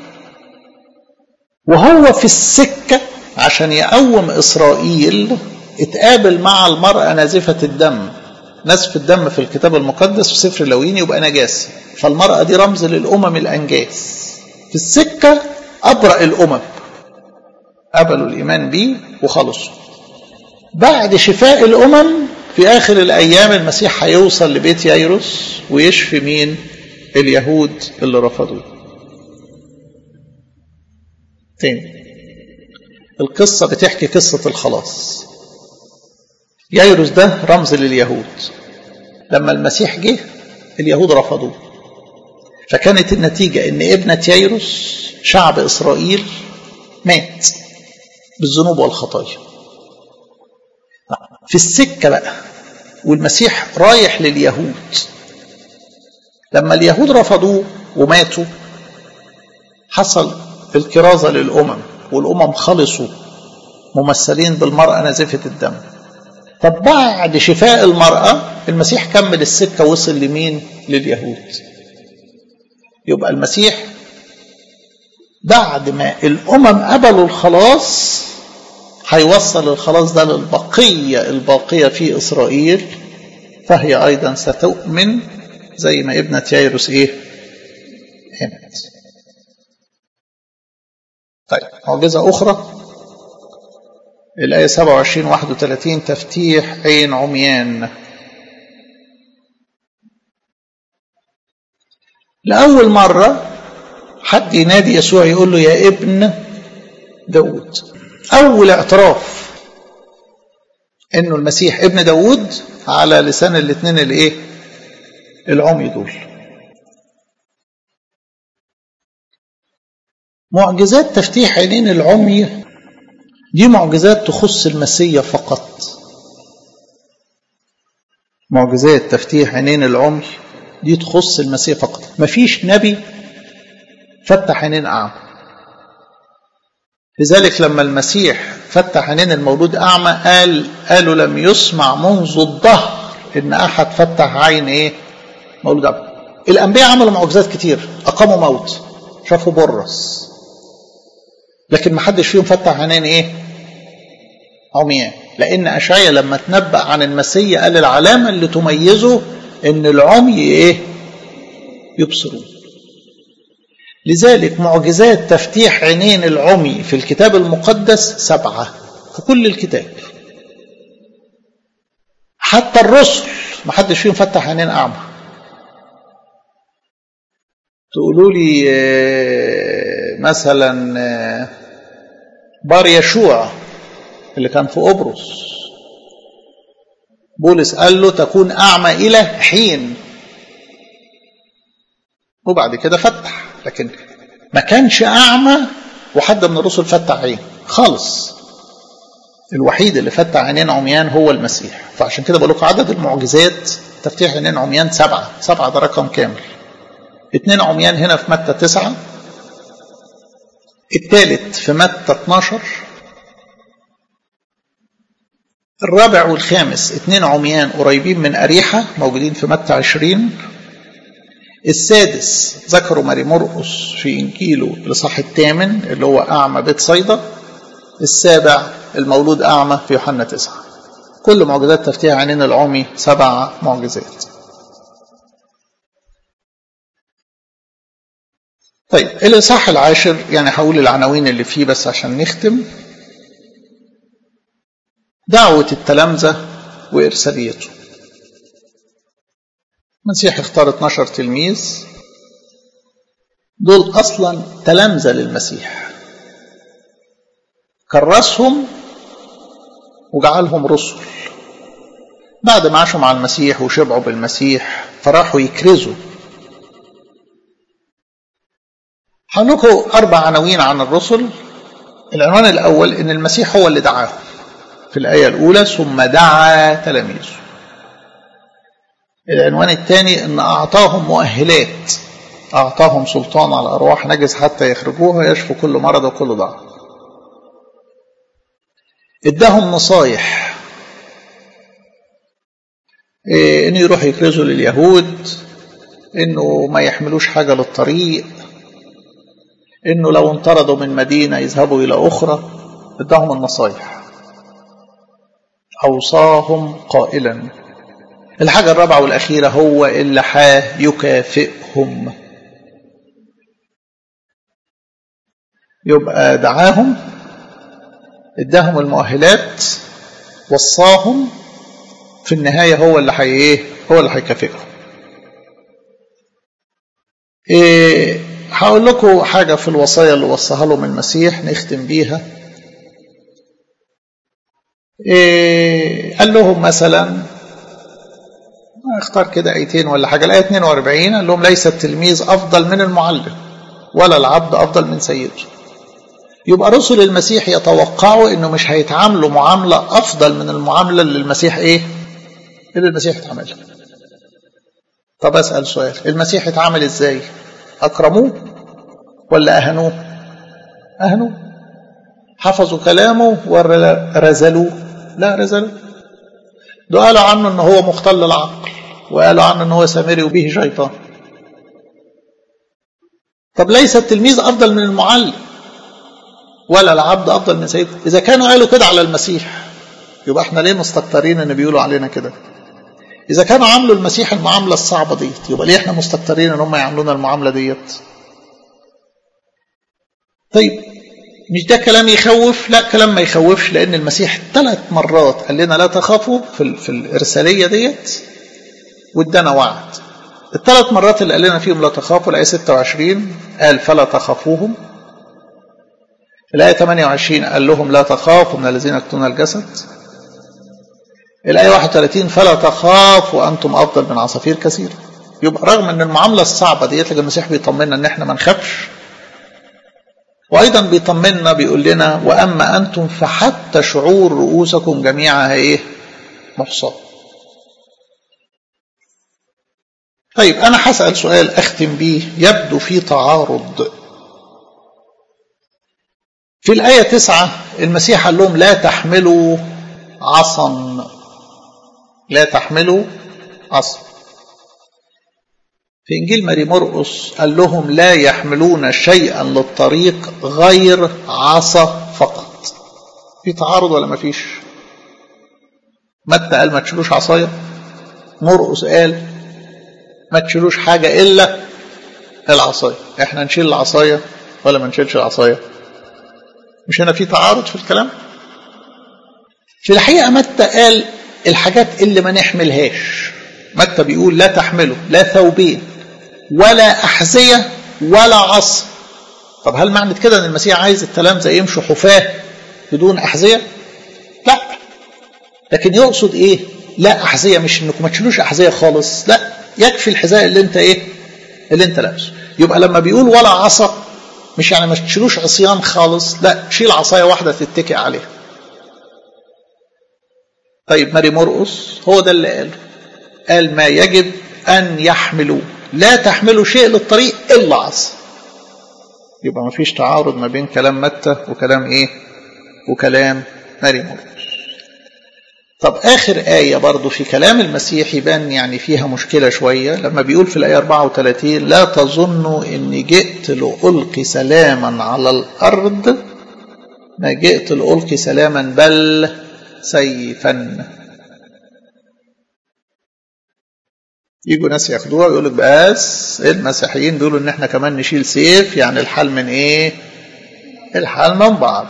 وهو في السكة عشان يقوم إسرائيل اتقابل مع المرأة نازفة الدم نزف الدم في الكتاب المقدس في سفر اللوين يبقى نجاسة فالمرأة دي رمز للأمم الأنجاس في السكة أبرأ الأمم قبلوا الإيمان بيه وخلصوا بعد شفاء الأمم في آخر الأيام المسيح هيوصل لبيت ييروس ويشفي مين اليهود اللي رفضوه تاني القصة بتحكي قصة الخلاص ييروس ده رمز لليهود لما المسيح جه اليهود رفضوه فكانت النتيجة ان ابنة ييروس شعب اسرائيل مات بالذنوب والخطايا في السكة بقى والمسيح رايح لليهود لما اليهود رفضوه وماتوا حصل الكرازة للأمم والأمم خلصوا ممثلين بالمرأة نازفة الدم طب بعد شفاء المرأة المسيح كمل السكة وصل لمين لليهود يبقى المسيح بعد ما الأمم قبلوا الخلاص هيوصل الخلاص ده للبقية الباقية في إسرائيل فهي أيضا ستؤمن زي ما ابنة ييروس إيه آمنت طيب معجزة أخرى الآية 27 31 تفتيح عين عميان لأول مرة حد ينادي يسوع يقول له يا ابن داود أول اعتراف إنه المسيح ابن داود على لسان الاثنين الإيه العمي دول معجزات تفتيح عينين العمي دي معجزات تخص المسيا فقط معجزات تفتيح عينين العمي دي تخص المسيح فقط مفيش نبي فتح عينين أعمى لذلك لما المسيح فتح عينين المولود أعمى قال قالوا لم يسمع منذ الظهر إن أحد فتح عين إيه مولود أعمى الأنبياء عملوا معجزات كتير أقاموا موت شافوا برص لكن ما حدش فيهم فتح عينين إيه عميان لأن أشعيا لما تنبأ عن المسيح قال العلامة اللي تميزه إن العمي إيه يبصرون لذلك معجزات تفتيح عينين العمي في الكتاب المقدس سبعة في كل الكتاب حتى الرسل ما حدش فيهم فتح عينين أعمى تقولوا لي مثلا بار يشوع اللي كان في قبرص بولس قال له تكون أعمى إلى حين وبعد كده فتح لكن ما كانش أعمى وحد من الرسل فتح عين خالص الوحيد اللي فتح عينين عميان هو المسيح فعشان كده بقول لكم عدد المعجزات تفتيح عينين عميان سبعة سبعة ده رقم كامل اتنين عميان هنا في متى تسعة الثالث في متى 12 الرابع والخامس اتنين عميان قريبين من أريحة موجودين في متى 20 السادس ذكروا ماري مرقس في إنجيله الإصحاح الثامن اللي هو أعمى بيت صيدا السابع المولود أعمى في يوحنا تسعة كل معجزات تفتيح عينين العمي سبع معجزات طيب الإصحاح العاشر يعني هقول العناوين اللي فيه بس عشان نختم دعوة التلامذة وإرساليته المسيح اختار 12 تلميذ دول أصلا تلامذة للمسيح كرسهم وجعلهم رسل بعد ما عاشوا مع المسيح وشبعوا بالمسيح فراحوا يكرزوا هنقول أربع عناوين عن الرسل العنوان الأول إن المسيح هو اللي دعاهم في الآية الأولى ثم دعا تلاميذه العنوان الثاني ان اعطاهم مؤهلات اعطاهم سلطان على ارواح نجس حتى يخرجوها يشفوا كل مرض وكل ضعف اداهم نصايح إيه انه يروحوا يكرزوا لليهود انه ما يحملوش حاجه للطريق انه لو انطردوا من مدينه يذهبوا الى اخرى اداهم النصايح اوصاهم قائلا الحاجة الرابعة والأخيرة هو اللي يكافئهم يبقى دعاهم اداهم المؤهلات وصاهم في النهاية هو اللي حي ايه هو اللي هيكافئهم إيه هقول لكم حاجة في الوصايا اللي وصاها لهم المسيح نختم بيها إيه قال لهم مثلا اختار كده ايتين ولا حاجه الايه 42 قال لهم ليس التلميذ افضل من المعلم ولا العبد افضل من سيده يبقى رسل المسيح يتوقعوا انه مش هيتعاملوا معامله افضل من المعامله اللي المسيح ايه اللي المسيح اتعاملها طب اسال سؤال المسيح اتعامل ازاي اكرموه ولا اهنوه اهنوه حفظوا كلامه ولا رزلوه لا رزلوه ده قالوا عنه ان هو مختل العقل وقالوا عنه ان هو سامري وبه شيطان طب ليس التلميذ افضل من المعلم ولا العبد افضل من سيده اذا كانوا قالوا كده على المسيح يبقى احنا ليه مستكترين ان بيقولوا علينا كده اذا كانوا عاملوا المسيح المعامله الصعبه ديت يبقى ليه احنا مستكترين ان هم يعاملونا المعامله ديت طيب مش ده كلام يخوف لا كلام ما يخوفش لان المسيح ثلاث مرات قال لنا لا تخافوا في, في الارساليه ديت وادانا وعد الثلاث مرات اللي قال لنا فيهم لا تخافوا الايه 26 قال فلا تخافوهم الايه 28 قال لهم لا تخافوا من الذين يقتلون الجسد الايه 31 فلا تخافوا انتم افضل من عصافير كثيره يبقى رغم ان المعامله الصعبه ديت لكن المسيح بيطمنا ان احنا ما نخافش وايضا بيطمنا بيقول لنا واما انتم فحتى شعور رؤوسكم جميعها ايه محصاه طيب انا هسال سؤال اختم بيه يبدو في تعارض في الآية تسعة المسيح قال لهم لا تحملوا عصا لا تحملوا عصا في إنجيل ماري مرقس قال لهم لا يحملون شيئا للطريق غير عصا فقط في تعارض ولا ما فيش متى قال ما تشيلوش عصاية مرقس قال ما تشيلوش حاجة إلا العصاية احنا نشيل العصاية ولا ما نشيلش العصاية مش هنا في تعارض في الكلام في الحقيقة متى قال الحاجات اللي ما نحملهاش متى بيقول لا تحملوا لا ثوبين ولا أحذية ولا عصا طب هل معنى كده ان المسيح عايز التلامذة يمشوا حفاة بدون أحذية لا لكن يقصد ايه لا أحذية مش انكم ما تشيلوش أحذية خالص لا يكفي الحذاء اللي انت ايه اللي انت لابسه يبقى لما بيقول ولا عصا مش يعني ما تشيلوش عصيان خالص لا شيل عصايه واحده تتكئ عليها طيب ماري مرقس هو ده اللي قاله قال ما يجب ان يحملوا لا تحملوا شيء للطريق الا عصا يبقى ما فيش تعارض ما بين كلام متى وكلام ايه وكلام ماري مرقس طب آخر آية برضو في كلام المسيح يبان يعني فيها مشكلة شوية لما بيقول في الآية 34 لا تظنوا إني جئت لألقي سلاما على الأرض ما جئت لألقي سلاما بل سيفا يجوا ناس ياخدوها ويقول لك بس المسيحيين بيقولوا ان احنا كمان نشيل سيف يعني الحال من ايه الحال من بعض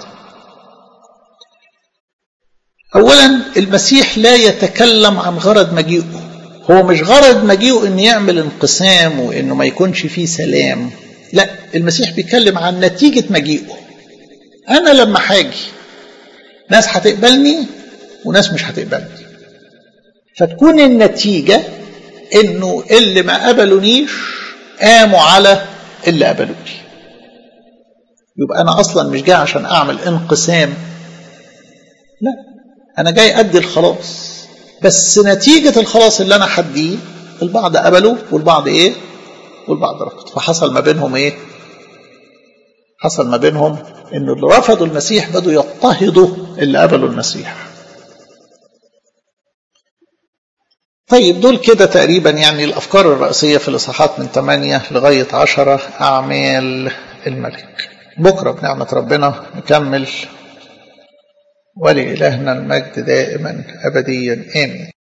اولا المسيح لا يتكلم عن غرض مجيئه هو مش غرض مجيئه ان يعمل انقسام وانه ما يكونش فيه سلام لا المسيح بيتكلم عن نتيجة مجيئه انا لما حاجي ناس هتقبلني وناس مش هتقبلني فتكون النتيجة انه اللي ما قبلونيش قاموا على اللي قبلوني يبقى انا اصلا مش جاي عشان اعمل انقسام لا انا جاي ادي الخلاص بس نتيجة الخلاص اللي انا حديه البعض قبلوا والبعض ايه والبعض رفض فحصل ما بينهم ايه حصل ما بينهم انه اللي رفضوا المسيح بدوا يضطهدوا اللي قبلوا المسيح طيب دول كده تقريبا يعني الافكار الرئيسيه في الاصحاحات من 8 لغايه 10 اعمال الملك بكره بنعمه ربنا نكمل ولإلهنا المجد دائما ابديا امين